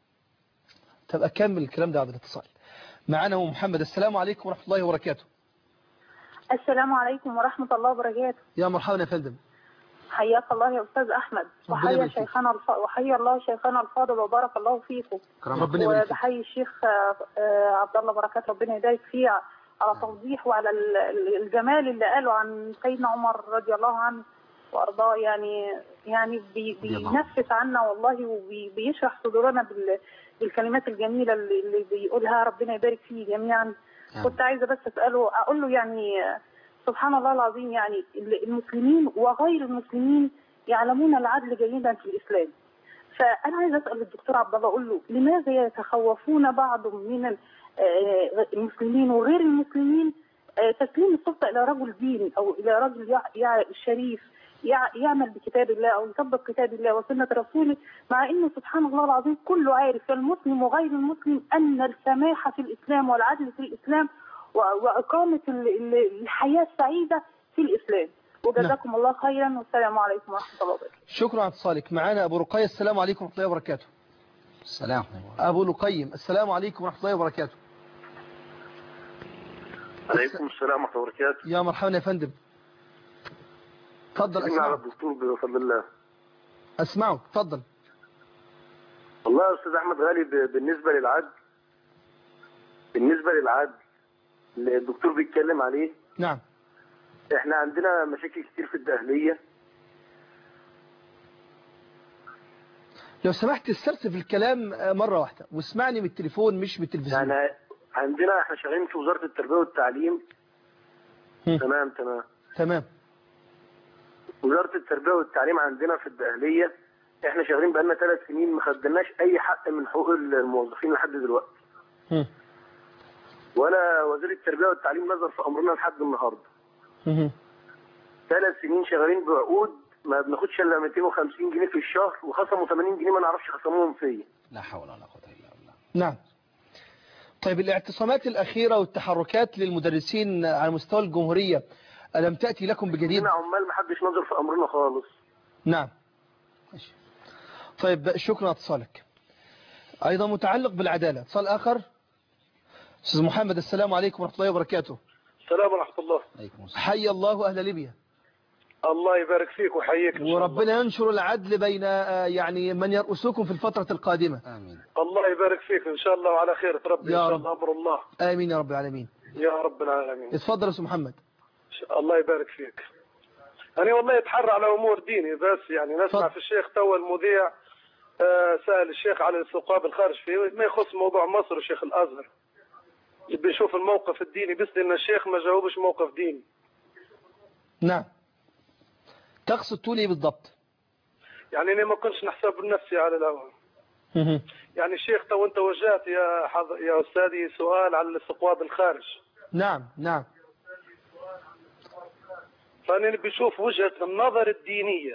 طب أكمل الكلام ده بعد الاتصال معنا أم محمد السلام عليكم ورحمة الله وبركاته السلام عليكم ورحمة الله وبركاته يا مرحبا يا فندم حياك الله يا أستاذ أحمد ربنا وحيا يبارك فيك. شيخنا الف... وحيا الله شيخنا الفاضل وبارك الله فيكم ربنا يبارك فيك وبحيي الشيخ آه، آه، عبد الله بركات ربنا يبارك فيه على توضيح وعلى ال- ال- الجمال اللي قاله عن سيدنا عمر رضي الله عنه وارضاه يعني يعني بي بينفس عنا والله وبيشرح صدورنا بال بالكلمات الجميله اللي, اللي بيقولها ربنا يبارك فيه جميعا كنت عايزه بس اساله اقول له يعني آه، سبحان الله العظيم يعني ال- المسلمين وغير المسلمين يعلمون العدل جيدا في الاسلام فانا عايزه اسال الدكتور عبد الله اقول له لماذا يتخوفون بعض من ال- آه، المسلمين وغير المسلمين آه، تسليم السلطه الى رجل دين او الى رجل يع- يع- شريف يع- يعمل بكتاب الله او يطبق كتاب الله وسنه رسوله مع انه سبحان الله العظيم كله عارف المسلم وغير المسلم ان السماحه في الاسلام والعدل في الاسلام و- واقامه ال- ال- الحياه السعيده في الاسلام وجزاكم الله خيرا والسلام عليكم ورحمه الله وبركاته شكرا على اتصالك معنا أبو رقية السلام عليكم ورحمة الله وبركاته السلام أبو لقيم السلام عليكم ورحمة الله وبركاته عليكم السلام ورحمة الله وبركاته يا مرحبا يا فندم تفضل سلمنا على أسمعك الدكتور بفضل الله أسمعك تفضل والله يا أستاذ أحمد غالي ب- بالنسبة للعدل بالنسبة للعدل اللي الدكتور بيتكلم عليه نعم احنا عندنا مشاكل كتير في الدهلية لو سمحت استرسل في الكلام آه، مرة واحدة واسمعني من التليفون مش من التلفزيون يعني عندنا احنا شغالين في وزارة التربية والتعليم هم. تمام تمام تمام وزارة التربية والتعليم عندنا في الدهلية احنا شغالين بقالنا ثلاث سنين ما خدناش اي حق من حقوق الموظفين لحد دلوقتي هم. ولا وزير التربية والتعليم نظر في امرنا لحد النهارده هم. ثلاث سنين شغالين بعقود ما بناخدش الا 250 جنيه في الشهر وخصموا 80 جنيه ما نعرفش خصموهم فيا لا حول ولا قوة إلا بالله نعم طيب الاعتصامات الأخيرة والتحركات للمدرسين على مستوى الجمهورية ألم تأتي لكم بجديد هنا عمال ما حدش نظر في امرنا خالص نعم ماشي. طيب شكرا على اتصالك أيضا متعلق بالعدالة اتصال آخر أستاذ محمد السلام عليكم ورحمة الله وبركاته السلام ورحمه الله عليكم السلام حي الله أهل ليبيا الله يبارك فيك ويحييك إن شاء الله. وربنا ينشر العدل بين آه، يعني من يرؤسكم في الفترة القادمة آمين الله يبارك فيك ان شاء الله وعلى خير ربي يا ان شاء رب. الله امر الله آمين يا رب العالمين يا رب العالمين اتفضل يا أستاذ محمد الله يبارك فيك انا والله اتحرى على امور ديني بس يعني نسمع اتفضل. في الشيخ تو المذيع آه، سأل الشيخ على الاستقطاب الخارج فيه ما يخص موضوع مصر وشيخ الازهر يبي يشوف الموقف الديني بس ان الشيخ ما جاوبش موقف ديني نعم تقصد تقول ايه بالضبط يعني انا ما كنتش نحسب نفسي على الهواء مهم. يعني الشيخ تو انت وجهت يا حض... يا استاذي سؤال على الاستقطاب الخارج نعم نعم فانا نبي اشوف وجهه النظر الدينيه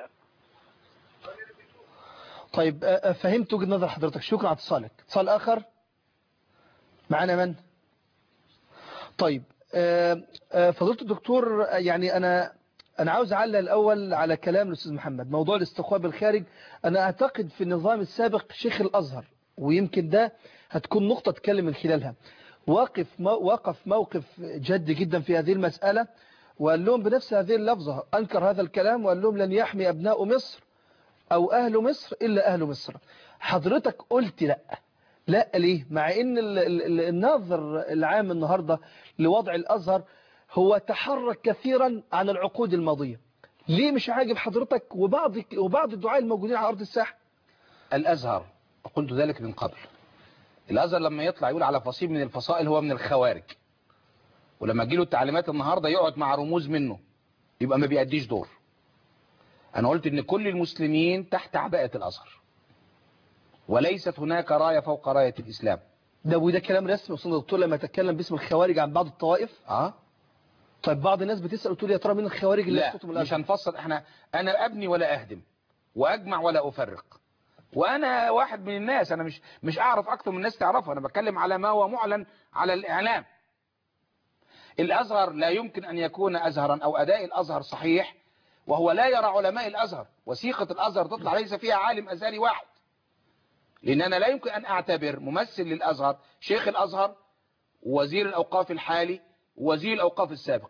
طيب آه، آه، فهمت وجهة نظر حضرتك شكرا على اتصالك اتصال آخر معنا من طيب آه، آه، فضيلة الدكتور آه، يعني أنا أنا عاوز أعلق الأول على كلام الأستاذ محمد موضوع الاستقواء بالخارج أنا أعتقد في النظام السابق شيخ الأزهر ويمكن ده هتكون نقطة تكلم من خلالها وقف مو وقف موقف جد جدا في هذه المسألة وقال لهم بنفس هذه اللفظة أنكر هذا الكلام وقال لهم لن يحمي أبناء مصر أو أهل مصر إلا أهل مصر حضرتك قلت لا لا ليه مع ان ال- ال- ال- الناظر العام النهاردة لوضع الأزهر هو تحرك كثيرا عن العقود الماضية ليه مش عاجب حضرتك وبعض وبعض الدعاء الموجودين على أرض الساحة الأزهر قلت ذلك من قبل الأزهر لما يطلع يقول على فصيل من الفصائل هو من الخوارج ولما تجيله التعليمات النهاردة يقعد مع رموز منه يبقى ما بيأديش دور أنا قلت إن كل المسلمين تحت عباءة الأزهر وليست هناك راية فوق راية الإسلام ده وده كلام رسمي أستاذ دكتور لما تتكلم باسم الخوارج عن بعض الطوائف أه طيب بعض الناس بتسأل وتقول يا ترى مين الخوارج اللي لا يسقطوا من مش الأزهر هنفصل احنا انا ابني ولا اهدم واجمع ولا افرق وانا واحد من الناس انا مش مش اعرف اكتر من الناس تعرفه انا بتكلم على ما هو معلن على الاعلام الازهر لا يمكن ان يكون ازهرا او اداء الازهر صحيح وهو لا يرى علماء الازهر وثيقة الازهر تطلع ليس فيها عالم ازهري واحد لان انا لا يمكن ان اعتبر ممثل للازهر شيخ الازهر وزير الاوقاف الحالي وزير الاوقاف السابق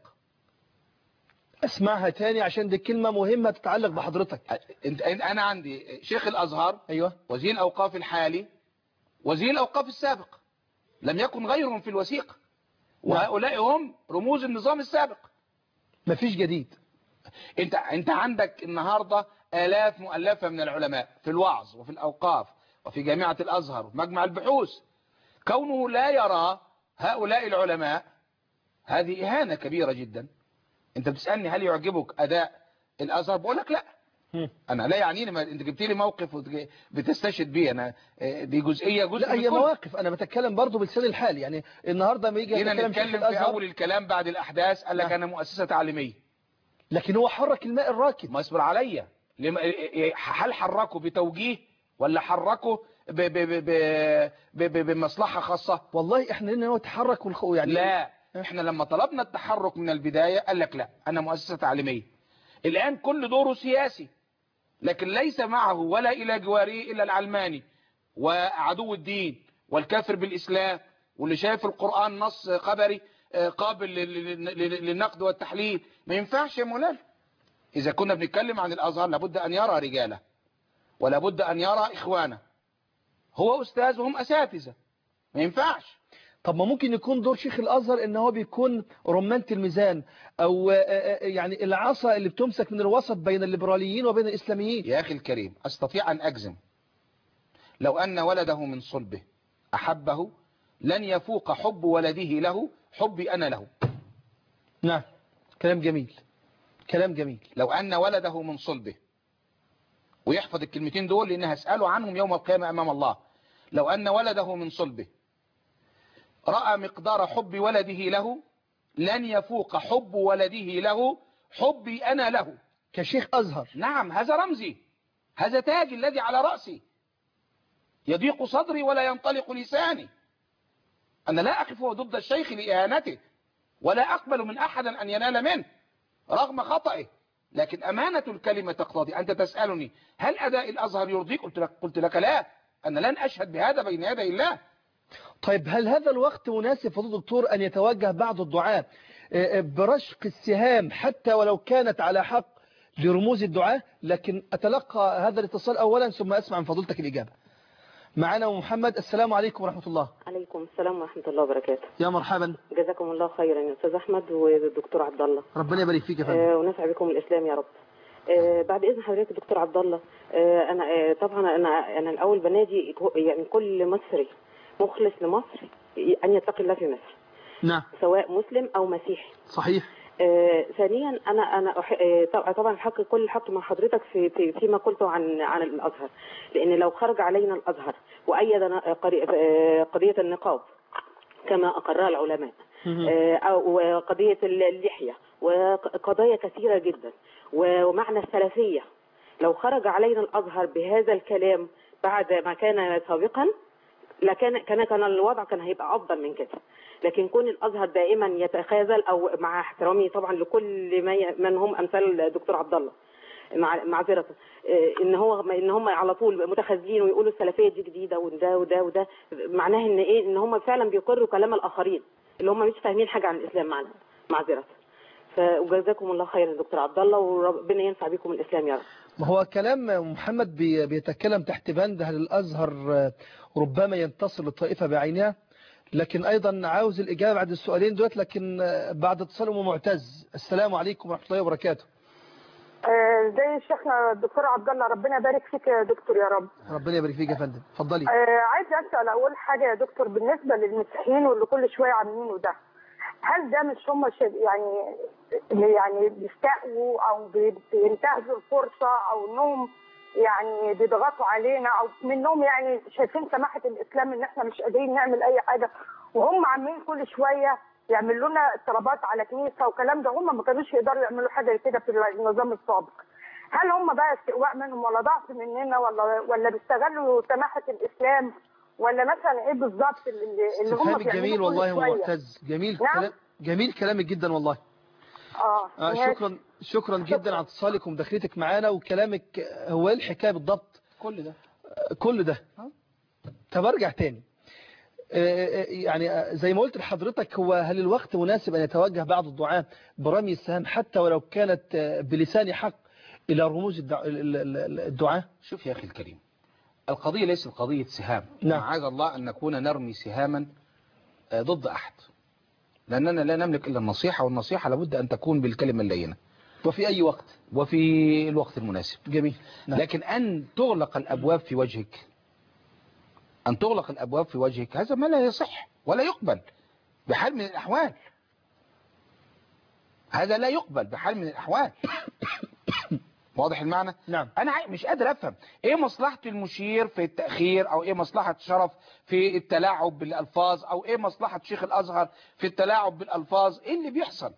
اسمعها تاني عشان دي كلمة مهمة تتعلق بحضرتك انت انا عندي شيخ الازهر ايوه وزير الأوقاف الحالي وزير الأوقاف السابق لم يكن غيرهم في الوثيقة وهؤلاء هم رموز النظام السابق مفيش جديد انت انت عندك النهاردة آلاف مؤلفة من العلماء في الوعظ وفي الأوقاف وفي جامعة الأزهر وفي مجمع البحوث كونه لا يرى هؤلاء العلماء هذه إهانة كبيرة جدا انت بتسألني هل يعجبك أداء الأزهر بقول لك لا مم. انا لا يعنيني ما انت جبت لي موقف وتج- بتستشهد بيه انا اه، دي جزئيه جزء لا من هي كل. مواقف انا بتكلم برضو بلسان الحال يعني النهارده ما يجي جينا يتكلم شيخ نتكلم في الازهر اول الكلام بعد الاحداث قال لك نعم. انا مؤسسه تعليميه لكن هو حرك الماء الراكد ما اصبر عليا لما- هل حركوا بتوجيه ولا حركوا ب- ب- ب- ب- ب- ب- بمصلحه خاصه والله احنا لنا هو تحرك والخ... يعني لا احنا لما طلبنا التحرك من البدايه قال لك لا انا مؤسسه تعليميه الان كل دوره سياسي لكن ليس معه ولا الى جواره الا العلماني وعدو الدين والكافر بالاسلام واللي شايف القران نص خبري آه، قابل لل- لل- للنقد والتحليل ما ينفعش يا مولانا اذا كنا بنتكلم عن الازهر لابد ان يرى رجاله ولابد ان يرى اخوانه هو استاذ وهم اساتذه ما ينفعش طب ما ممكن يكون دور شيخ الازهر ان هو بيكون رمانة الميزان او آه، آه، يعني العصا اللي بتمسك من الوسط بين الليبراليين وبين الاسلاميين يا أخي الكريم أستطيع أن أجزم لو أن ولده من صلبه أحبه لن يفوق حب ولده له حبي أنا له نعم كلام جميل كلام جميل لو أن ولده من صلبه ويحفظ الكلمتين دول لأن هسأله عنهم يوم القيامة أمام الله لو أن ولده من صلبه رأى مقدار حب ولده له لن يفوق حب ولده له حبي أنا له كشيخ ازهر نعم هذا رمزي هذا تاج الذي على رأسي يضيق صدري ولا ينطلق لساني أنا لا أقف ضد الشيخ لإهانته ولا أقبل من أحد أن ينال منه رغم خطئه لكن أمانة الكلمة تقتضي أنت تسألني هل أداء الأزهر يرضيك قلت لك, قلت لك لا أنا لن أشهد بهذا بين يدي الله طيب هل هذا الوقت مناسب فضيلة الدكتور أن يتوجه بعض الدعاة آه، آه، برشق السهام حتى ولو كانت على حق لرموز الدعاة لكن أتلقى هذا الاتصال أولا ثم أسمع من فضيلتك الإجابة معنا أم محمد السلام عليكم ورحمة الله عليكم السلام ورحمة الله وبركاته يا مرحبا جزاكم الله خيرا يا أستاذ أحمد والدكتور عبد الله ربنا يبارك فيك يا فندم آه ونفع بكم الإسلام يا رب آه بعد إذن حضرتك دكتور عبد الله آه أنا آه طبعا أنا أنا الأول بنادي كو- يعني كل مصري مخلص لمصر أن يتقي الله في مصر نعم سواء مسلم أو مسيحي صحيح آه، ثانيا انا انا أح- آه، طب- طبعا الحق كل الحق مع حضرتك في في فيما قلته عن عن الازهر لان لو خرج علينا الازهر وايد ن- قري- آه، قضيه النقاب كما اقرها العلماء آه، أو- وقضيه اللحيه وقضايا كثيره جدا و- ومعنى السلفيه لو خرج علينا الازهر بهذا الكلام بعد ما كان سابقا لكان كان كان الوضع كان هيبقى افضل من كده لكن كون الازهر دائما يتخاذل او مع احترامي طبعا لكل ما ي- من هم امثال الدكتور عبد الله مع معذره آه، ان هو ان هم على طول متخاذلين ويقولوا السلفيه دي جديده وده وده وده معناه ان ايه ان هم فعلا بيقروا كلام الاخرين اللي هم مش فاهمين حاجه عن الاسلام معنا معذره فجزاكم الله خير يا دكتور عبد الله وربنا ينفع بكم الاسلام يا رب ما هو كلام محمد بي- بيتكلم تحت بند هل الأزهر آه، ربما ينتصر للطائفة بعينها لكن أيضا عاوز الإجابة بعد السؤالين دولت لكن آه، بعد اتصال أم معتز السلام عليكم ورحمة الله وبركاته آه، زي شيخنا الدكتور عبد الله ربنا يبارك فيك يا دكتور يا رب ربنا يبارك فيك يا فندم اتفضلي آه، عايز اسال اول حاجه يا دكتور بالنسبه للمسيحيين واللي كل شويه عاملينه ده هل ده مش هم شد- يعني يعني بيستقوا او بي- بينتهزوا الفرصه او انهم يعني بيضغطوا علينا او منهم يعني شايفين سماحه الاسلام ان احنا مش قادرين نعمل اي حاجه وهم عاملين كل شويه يعملوا لنا اضطرابات على كنيسه وكلام ده هم ما كانوش يقدروا يعملوا حاجه كده في النظام السابق هل هم بقى استقواء منهم ولا ضعف مننا ولا ولا بيستغلوا سماحه الاسلام ولا مثلا ايه بالظبط اللي, اللي هم استفهامك جميل بيعملوه والله يا كل أم شوية؟ معتز جميل نعم. كلام جميل كلامك جدا والله اه آه ماشي. شكرا شكرا جدا على اتصالك ومداخلتك معانا وكلامك آه، هو ايه الحكايه بالضبط كل ده آه، كل ده طب ارجع تاني آه، آه، يعني آه، زي ما قلت لحضرتك هو هل الوقت مناسب ان يتوجه بعض الدعاة برمي السهام حتى ولو كانت آه، بلسان حق الى رموز الدع- ال- ال- ال- الدعاة شوف يا أخي الكريم القضية ليست قضية سهام نعم. معاذ الله أن نكون نرمي سهاما آه، ضد أحد لأننا لا نملك إلا النصيحة والنصيحة لابد أن تكون بالكلمة اللينة وفي اي وقت وفي الوقت المناسب جميل نعم. لكن أن تغلق الأبواب في وجهك أن تغلق الأبواب في وجهك هذا ما لا يصح ولا يقبل بحال من الأحوال هذا لا يقبل بحال من الأحوال واضح المعنى نعم انا عاي- مش قادر افهم ايه مصلحة المشير في التأخير او ايه مصلحة شرف في التلاعب بالالفاظ او ايه مصلحة شيخ الازهر في التلاعب بالالفاظ ايه اللي بيحصل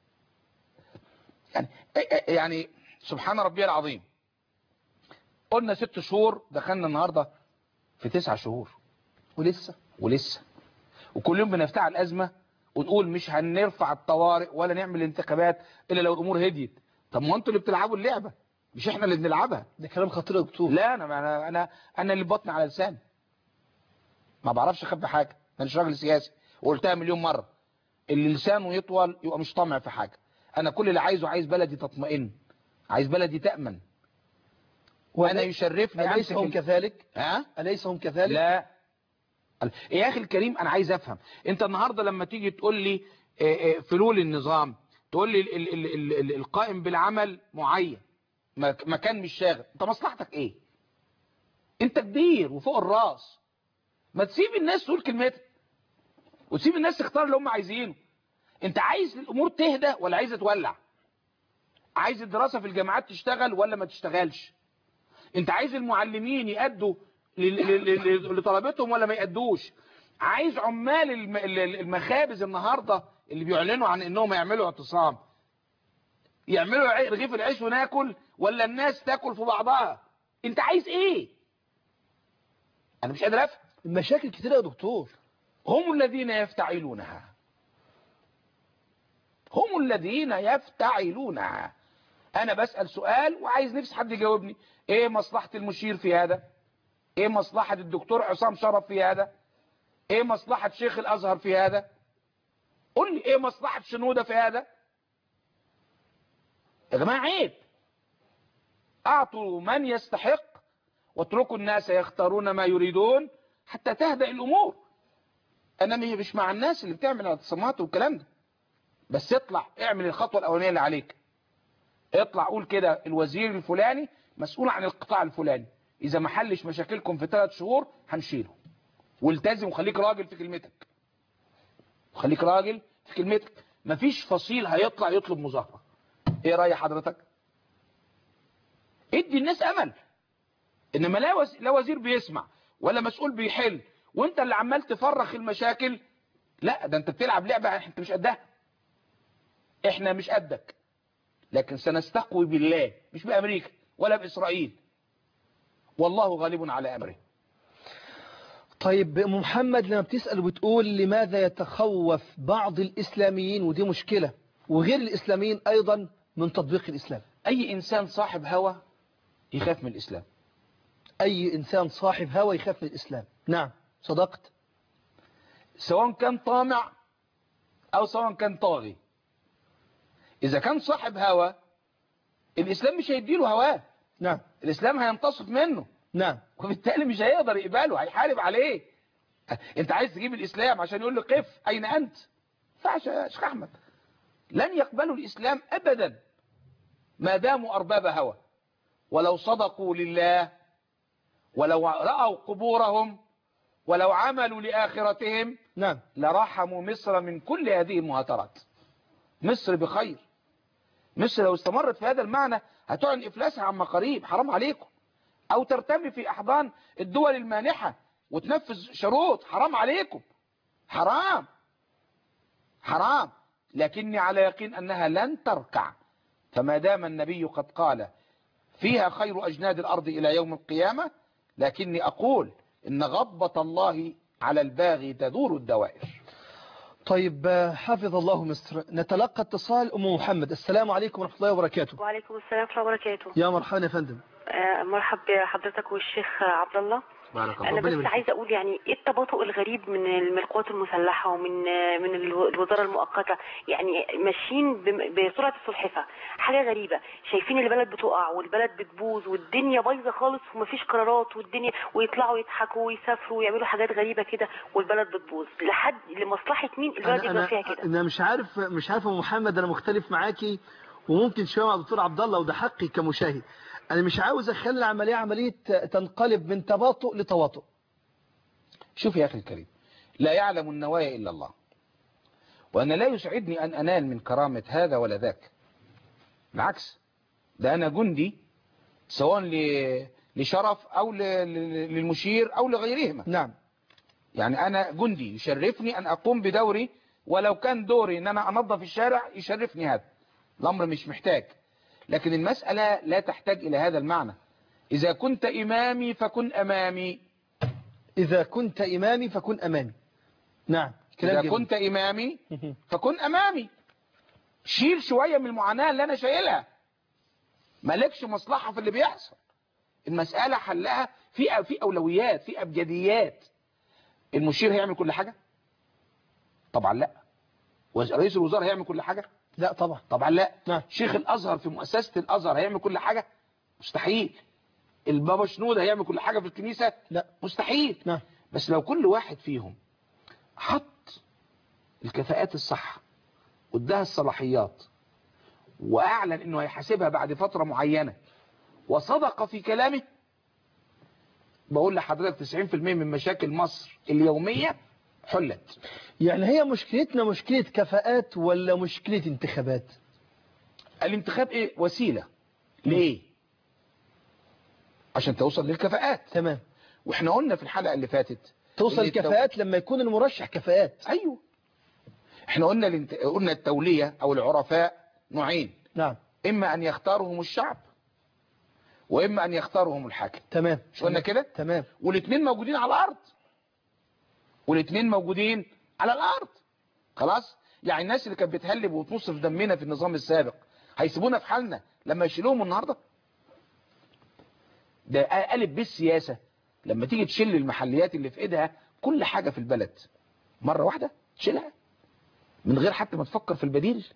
يعني إيه- إيه- يعني سبحان ربي العظيم قلنا ست شهور دخلنا النهاردة في تسع شهور ولسه ولسه وكل يوم بنفتح الأزمة ونقول مش هنرفع الطوارئ ولا نعمل انتخابات إلا لو الأمور هديت طب ما انتوا اللي بتلعبوا اللعبة مش احنا اللي بنلعبها ده كلام خطير يا دكتور لا انا انا انا انا اللي بطني على لساني ما بعرفش اخبي حاجه انا مش راجل سياسي وقلتها مليون مره اللي لسانه يطول يبقى مش طامع في حاجه انا كل اللي عايزه عايز بلدي تطمئن عايز بلدي تامن وانا يشرفني أليس امسك هم ال- كذلك ها أليس هم كذلك لا ال- يا اخي الكريم انا عايز افهم انت النهارده لما تيجي تقول لي آه، آه، فلول النظام تقول لي ال- ال- ال- ال- ال- القائم بالعمل معين مك- مكان مش شاغل انت مصلحتك ايه انت كبير وفوق الراس ما تسيب الناس تقول كلمتها وتسيب الناس تختار اللي هم عايزينه انت عايز الامور تهدى ولا عايزه تولع عايز الدراسة في الجامعات تشتغل ولا ما تشتغلش انت عايز المعلمين يأدوا لل- لل- لل- لطلبتهم ولا ما يأدوش عايز عمال الم- ال- المخابز النهاردة اللي بيعلنوا عن انهم يعملوا اعتصام يعملوا عي- رغيف العيش وناكل ولا الناس تاكل في بعضها انت عايز ايه انا مش قادر افهم المشاكل كتيرة يا دكتور هم الذين يفتعلونها هم الذين يفتعلونها انا بسأل سؤال وعايز نفس حد يجاوبني ايه مصلحة المشير في هذا ايه مصلحة الدكتور عصام شرف في هذا ايه مصلحة شيخ الازهر في هذا قول لي ايه مصلحة شنودة في هذا يا جماعة عيب اعطوا من يستحق واتركوا الناس يختارون ما يريدون حتى تهدأ الامور انا مش مع الناس اللي بتعمل اعتصامات والكلام ده بس اطلع اعمل الخطوة الاولانية اللي عليك اطلع قول كده الوزير الفلاني مسؤول عن القطاع الفلاني اذا ما حلش مشاكلكم في ثلاث شهور هنشيله والتزم وخليك راجل في كلمتك وخليك راجل في كلمتك مفيش فصيل هيطلع يطلب مظاهرة ايه رأي حضرتك ادي الناس امل انما لا وز- لا وزير بيسمع ولا مسؤول بيحل وانت اللي عمال تفرخ المشاكل لا ده انت بتلعب لعبة انت مش قدها احنا مش قدك لكن سنستقوي بالله مش بامريكا ولا باسرائيل والله غالب على امره طيب أم محمد لما بتسأل وبتقول لماذا يتخوف بعض الإسلاميين ودي مشكلة وغير الإسلاميين أيضا من تطبيق الإسلام اي انسان صاحب هوى يخاف من الاسلام أي إنسان صاحب هوى يخاف من الإسلام نعم صدقت سواء كان طامع او سواء كان طاغي اذا كان صاحب هوى الاسلام مش هيديله هواه نعم الاسلام هينتصف منه نعم وبالتالي مش هيقدر يقبله هيحارب عليه انت عايز تجيب الاسلام عشان يقول له قف اين انت فعش يا شيخ احمد لن يقبلوا الاسلام ابدا ما داموا ارباب هوى ولو صدقوا لله ولو راوا قبورهم ولو عملوا لاخرتهم نعم لرحموا مصر من كل هذه المهاترات مصر بخير مصر لو استمرت في هذا المعنى هتعلن افلاسها عما قريب حرام عليكم او ترتمي في احضان الدول المانحة وتنفذ شروط حرام عليكم حرام حرام لكني على يقين انها لن تركع فما دام النبي قد قال فيها خير اجناد الارض الى يوم القيامة لكني اقول ان غضبة الله على الباغي تدور الدوائر طيب آه، حفظ الله مصر نتلقى اتصال أم محمد السلام عليكم ورحمة الله وبركاته وعليكم السلام ورحمة الله وبركاته يا مرحبا يا فندم آه، مرحب بحضرتك والشيخ عبد الله بارك انا بس عايزه اقول يعني ايه التباطؤ الغريب من من القوات المسلحه ومن آه، من الو- الوزاره المؤقته يعني ماشيين بم- بسرعه السلحفه حاجه غريبه شايفين البلد بتقع والبلد بتبوظ والدنيا بايظه خالص ومفيش قرارات والدنيا ويطلعوا يضحكوا ويسافروا ويعملوا حاجات غريبه كده والبلد بتبوظ لحد لمصلحه مين البلد أنا, يبقى فيها أنا, كده أنا مش عارف مش عارف يا أم محمد أنا مختلف معاكي وممكن شوية مع الدكتور عبد الله وده حقي كمشاهد أنا مش عاوز أخلي العملية عملية تنقلب من تباطؤ لتواطؤ شوف يا أخي الكريم لا يعلم النوايا إلا الله وأنا لا يسعدني أن أنال من كرامة هذا ولا ذاك بالعكس ده أنا جندي سواء ل- لشرف أو ل- ل- للمشير أو لغيرهما نعم يعني أنا جندي يشرفني أن أقوم بدوري ولو كان دوري أن أنا أنظف الشارع يشرفني هذا الأمر مش محتاج لكن المسألة لا تحتاج إلى هذا المعنى إذا كنت إمامي فكن أمامي إذا كنت إمامي فكن أمامي نعم كلام إذا جميل. كنت إمامي فكن أمامي شيل شوية من المعاناة اللي أنا شايلها مالكش مصلحة في اللي بيحصل المسألة حلها في في أولويات في أبجديات المشير هيعمل كل حاجة طبعا لا وز- رئيس الوزراء هيعمل كل حاجة لا طبعا طبعا لا نعم. شيخ الأزهر في مؤسسة الأزهر هيعمل كل حاجة مستحيل البابا شنود هيعمل كل حاجة في الكنيسة لا مستحيل نعم بس لو كل واحد فيهم حط الكفاءات الصح واداها الصلاحيات واعلن انه هيحاسبها بعد فترة معينة وصدق في كلامه بقول لحضرتك 90% من مشاكل مصر اليومية حلت يعني هي مشكلتنا مشكلة كفاءات ولا مشكلة انتخابات الانتخاب ايه وسيلة ليه عشان توصل للكفاءات تمام واحنا قلنا في الحلقة اللي فاتت توصل إن التو- الكفاءات لما يكون المرشح كفاءات ايوه احنا قلنا الانت... قلنا التولية او العرفاء نوعين نعم اما ان يختارهم الشعب واما ان يختارهم الحاكم تمام مش قلنا كده تمام والاثنين موجودين على الارض والاثنين موجودين على الارض خلاص يعني الناس اللي كانت بتهلب وتنصف دمنا في النظام السابق هيسيبونا في حالنا لما يشيلوهم النهارده ده قالب بالسياسه لما تيجي تشيل المحليات اللي في ايدها كل حاجه في البلد مره واحده تشيلها من غير حتى ما تفكر في البديل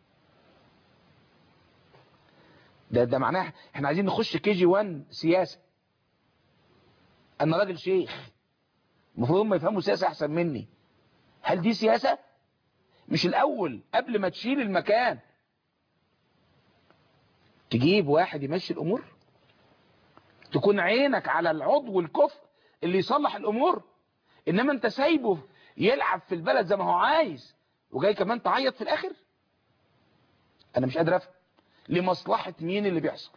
ده ده معناه احنا عايزين نخش كي جي 1 سياسه انا راجل شيخ المفروض هم يفهموا سياسه احسن مني هل دي سياسه مش الاول قبل ما تشيل المكان تجيب واحد يمشي الامور تكون عينك على العضو الكفء اللي يصلح الامور انما انت سايبه يلعب في البلد زي ما هو عايز وجاي كمان تعيط في الاخر انا مش قادر افهم لمصلحة مين اللي بيحصل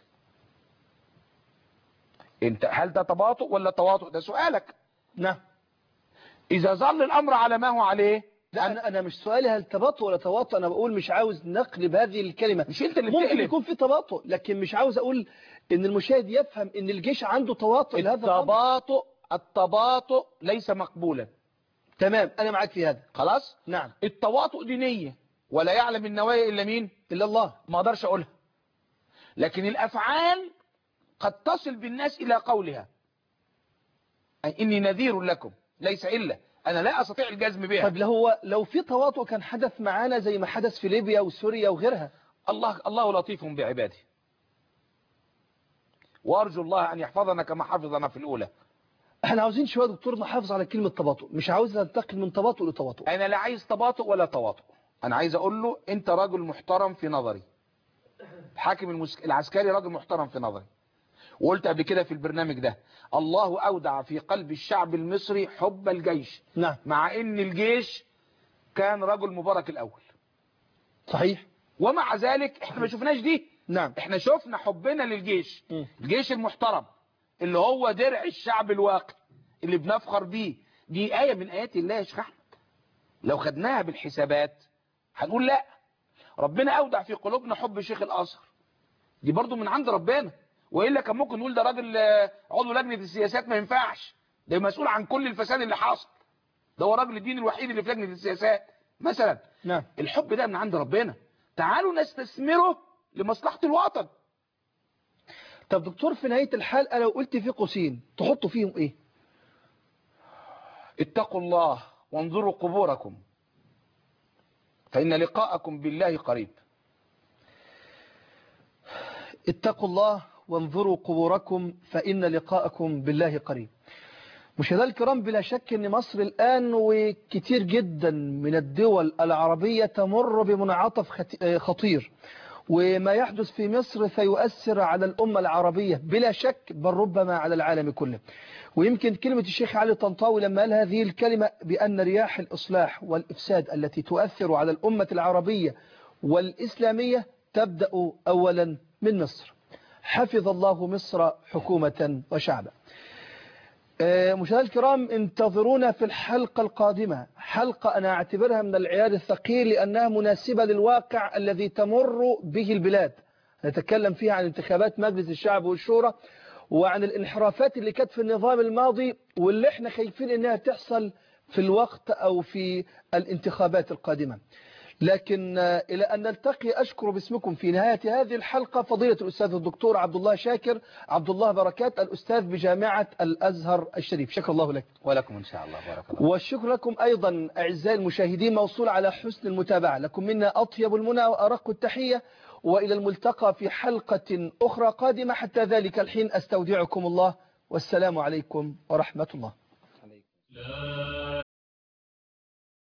انت هل ده تباطؤ ولا تواطؤ ده سؤالك نعم اذا ظل الامر على ما هو عليه لا انا انا مش سؤالي هل تباطؤ ولا تواطؤ انا بقول مش عاوز نقلب هذه الكلمة مش انت اللي ممكن بتقلب يكون في تباطؤ لكن مش عاوز اقول ان المشاهد يفهم ان الجيش عنده تواطؤ لهذا الامر التباطؤ التباطؤ ليس مقبولا تمام انا معاك في هذا خلاص نعم التواطؤ دي نية ولا يعلم النوايا الا مين الا الله ما اقدرش اقولها لكن الأفعال قد تصل بالناس إلى قولها أي إني نذير لكم ليس إلا أنا لا أستطيع الجزم بها طيب لو هو لو في تواطؤ كان حدث معانا زي ما حدث في ليبيا وسوريا وغيرها الله الله لطيف بعباده وأرجو الله أن يحفظنا كما حفظنا في الأولى احنا عاوزين شويه دكتور نحافظ على كلمه تواطؤ مش عاوز ننتقل من تواطؤ لتواطؤ أنا لا عايز تباطؤ ولا تواطؤ أنا عايز أقول له أنت راجل محترم في نظري الحاكم المس... العسكري راجل محترم في نظري وقلت قبل كده في البرنامج ده الله أودع في قلب الشعب المصري حب الجيش نعم مع ان الجيش كان رجل مبارك الاول صحيح ومع ذلك احنا ما شفناش دي نعم احنا شفنا حبنا للجيش م. الجيش المحترم اللي هو درع الشعب الواقي اللي بنفخر بيه دي آية من آيات الله يا شيخ أحمد لو خدناها بالحسابات هنقول لا ربنا أودع في قلوبنا حب شيخ الأزهر دي برضو من عند ربنا وإلا كان ممكن نقول ده راجل آه، عضو لجنة السياسات ما ينفعش ده مسؤول عن كل الفساد اللي حاصل ده هو راجل الدين الوحيد اللي في لجنة السياسات مثلا نعم الحب ده من عند ربنا تعالوا نستثمره لمصلحة الوطن طب دكتور في نهايه الحال انا لو قلت في قوسين تحطوا فيهم ايه اتقوا الله وانظروا قبوركم فإن لقاءكم بالله قريب اتقوا الله وانظروا قبوركم فإن لقاءكم بالله قريب مشاهدينا الكرام بلا شك ان مصر الآن وكتير جدا من الدول العربية تمر بمنعطف خت- آه، خطير وما يحدث في مصر سيؤثر على الأمة العربية بلا شك بل ربما على العالم كله ويمكن كلمة الشيخ علي طنطاوي لما قال هذه الكلمة بأن رياح الإصلاح والإفساد التي تؤثر على الأمة العربية والإسلامية تبدأ أولا من مصر حفظ الله مصر حكومة وشعبا آه، مشاهدينا الكرام انتظرونا في الحلقة القادمة حلقة أنا أعتبرها من العيار الثقيل لأنها مناسبة للواقع الذي تمر به البلاد نتكلم فيها عن انتخابات مجلس الشعب والشورى وعن الانحرافات اللي كانت في النظام الماضي واللي احنا خايفين انها تحصل في الوقت او في الانتخابات القادمة لكن آه، إلى أن نلتقي أشكر باسمكم في نهاية هذه الحلقة فضيلة الأستاذ الدكتور عبد الله شاكر عبد الله بركات الأستاذ بجامعة الأزهر الشريف شكر الله لك ولكم إن شاء الله بارك الله والشكر لكم أيضا أعزائي المشاهدين موصول على حسن المتابعة لكم منا أطيب المنى وأرق التحية وإلى الملتقى في حلقة أخرى قادمة حتى ذلك الحين أستودعكم الله والسلام عليكم ورحمة الله لا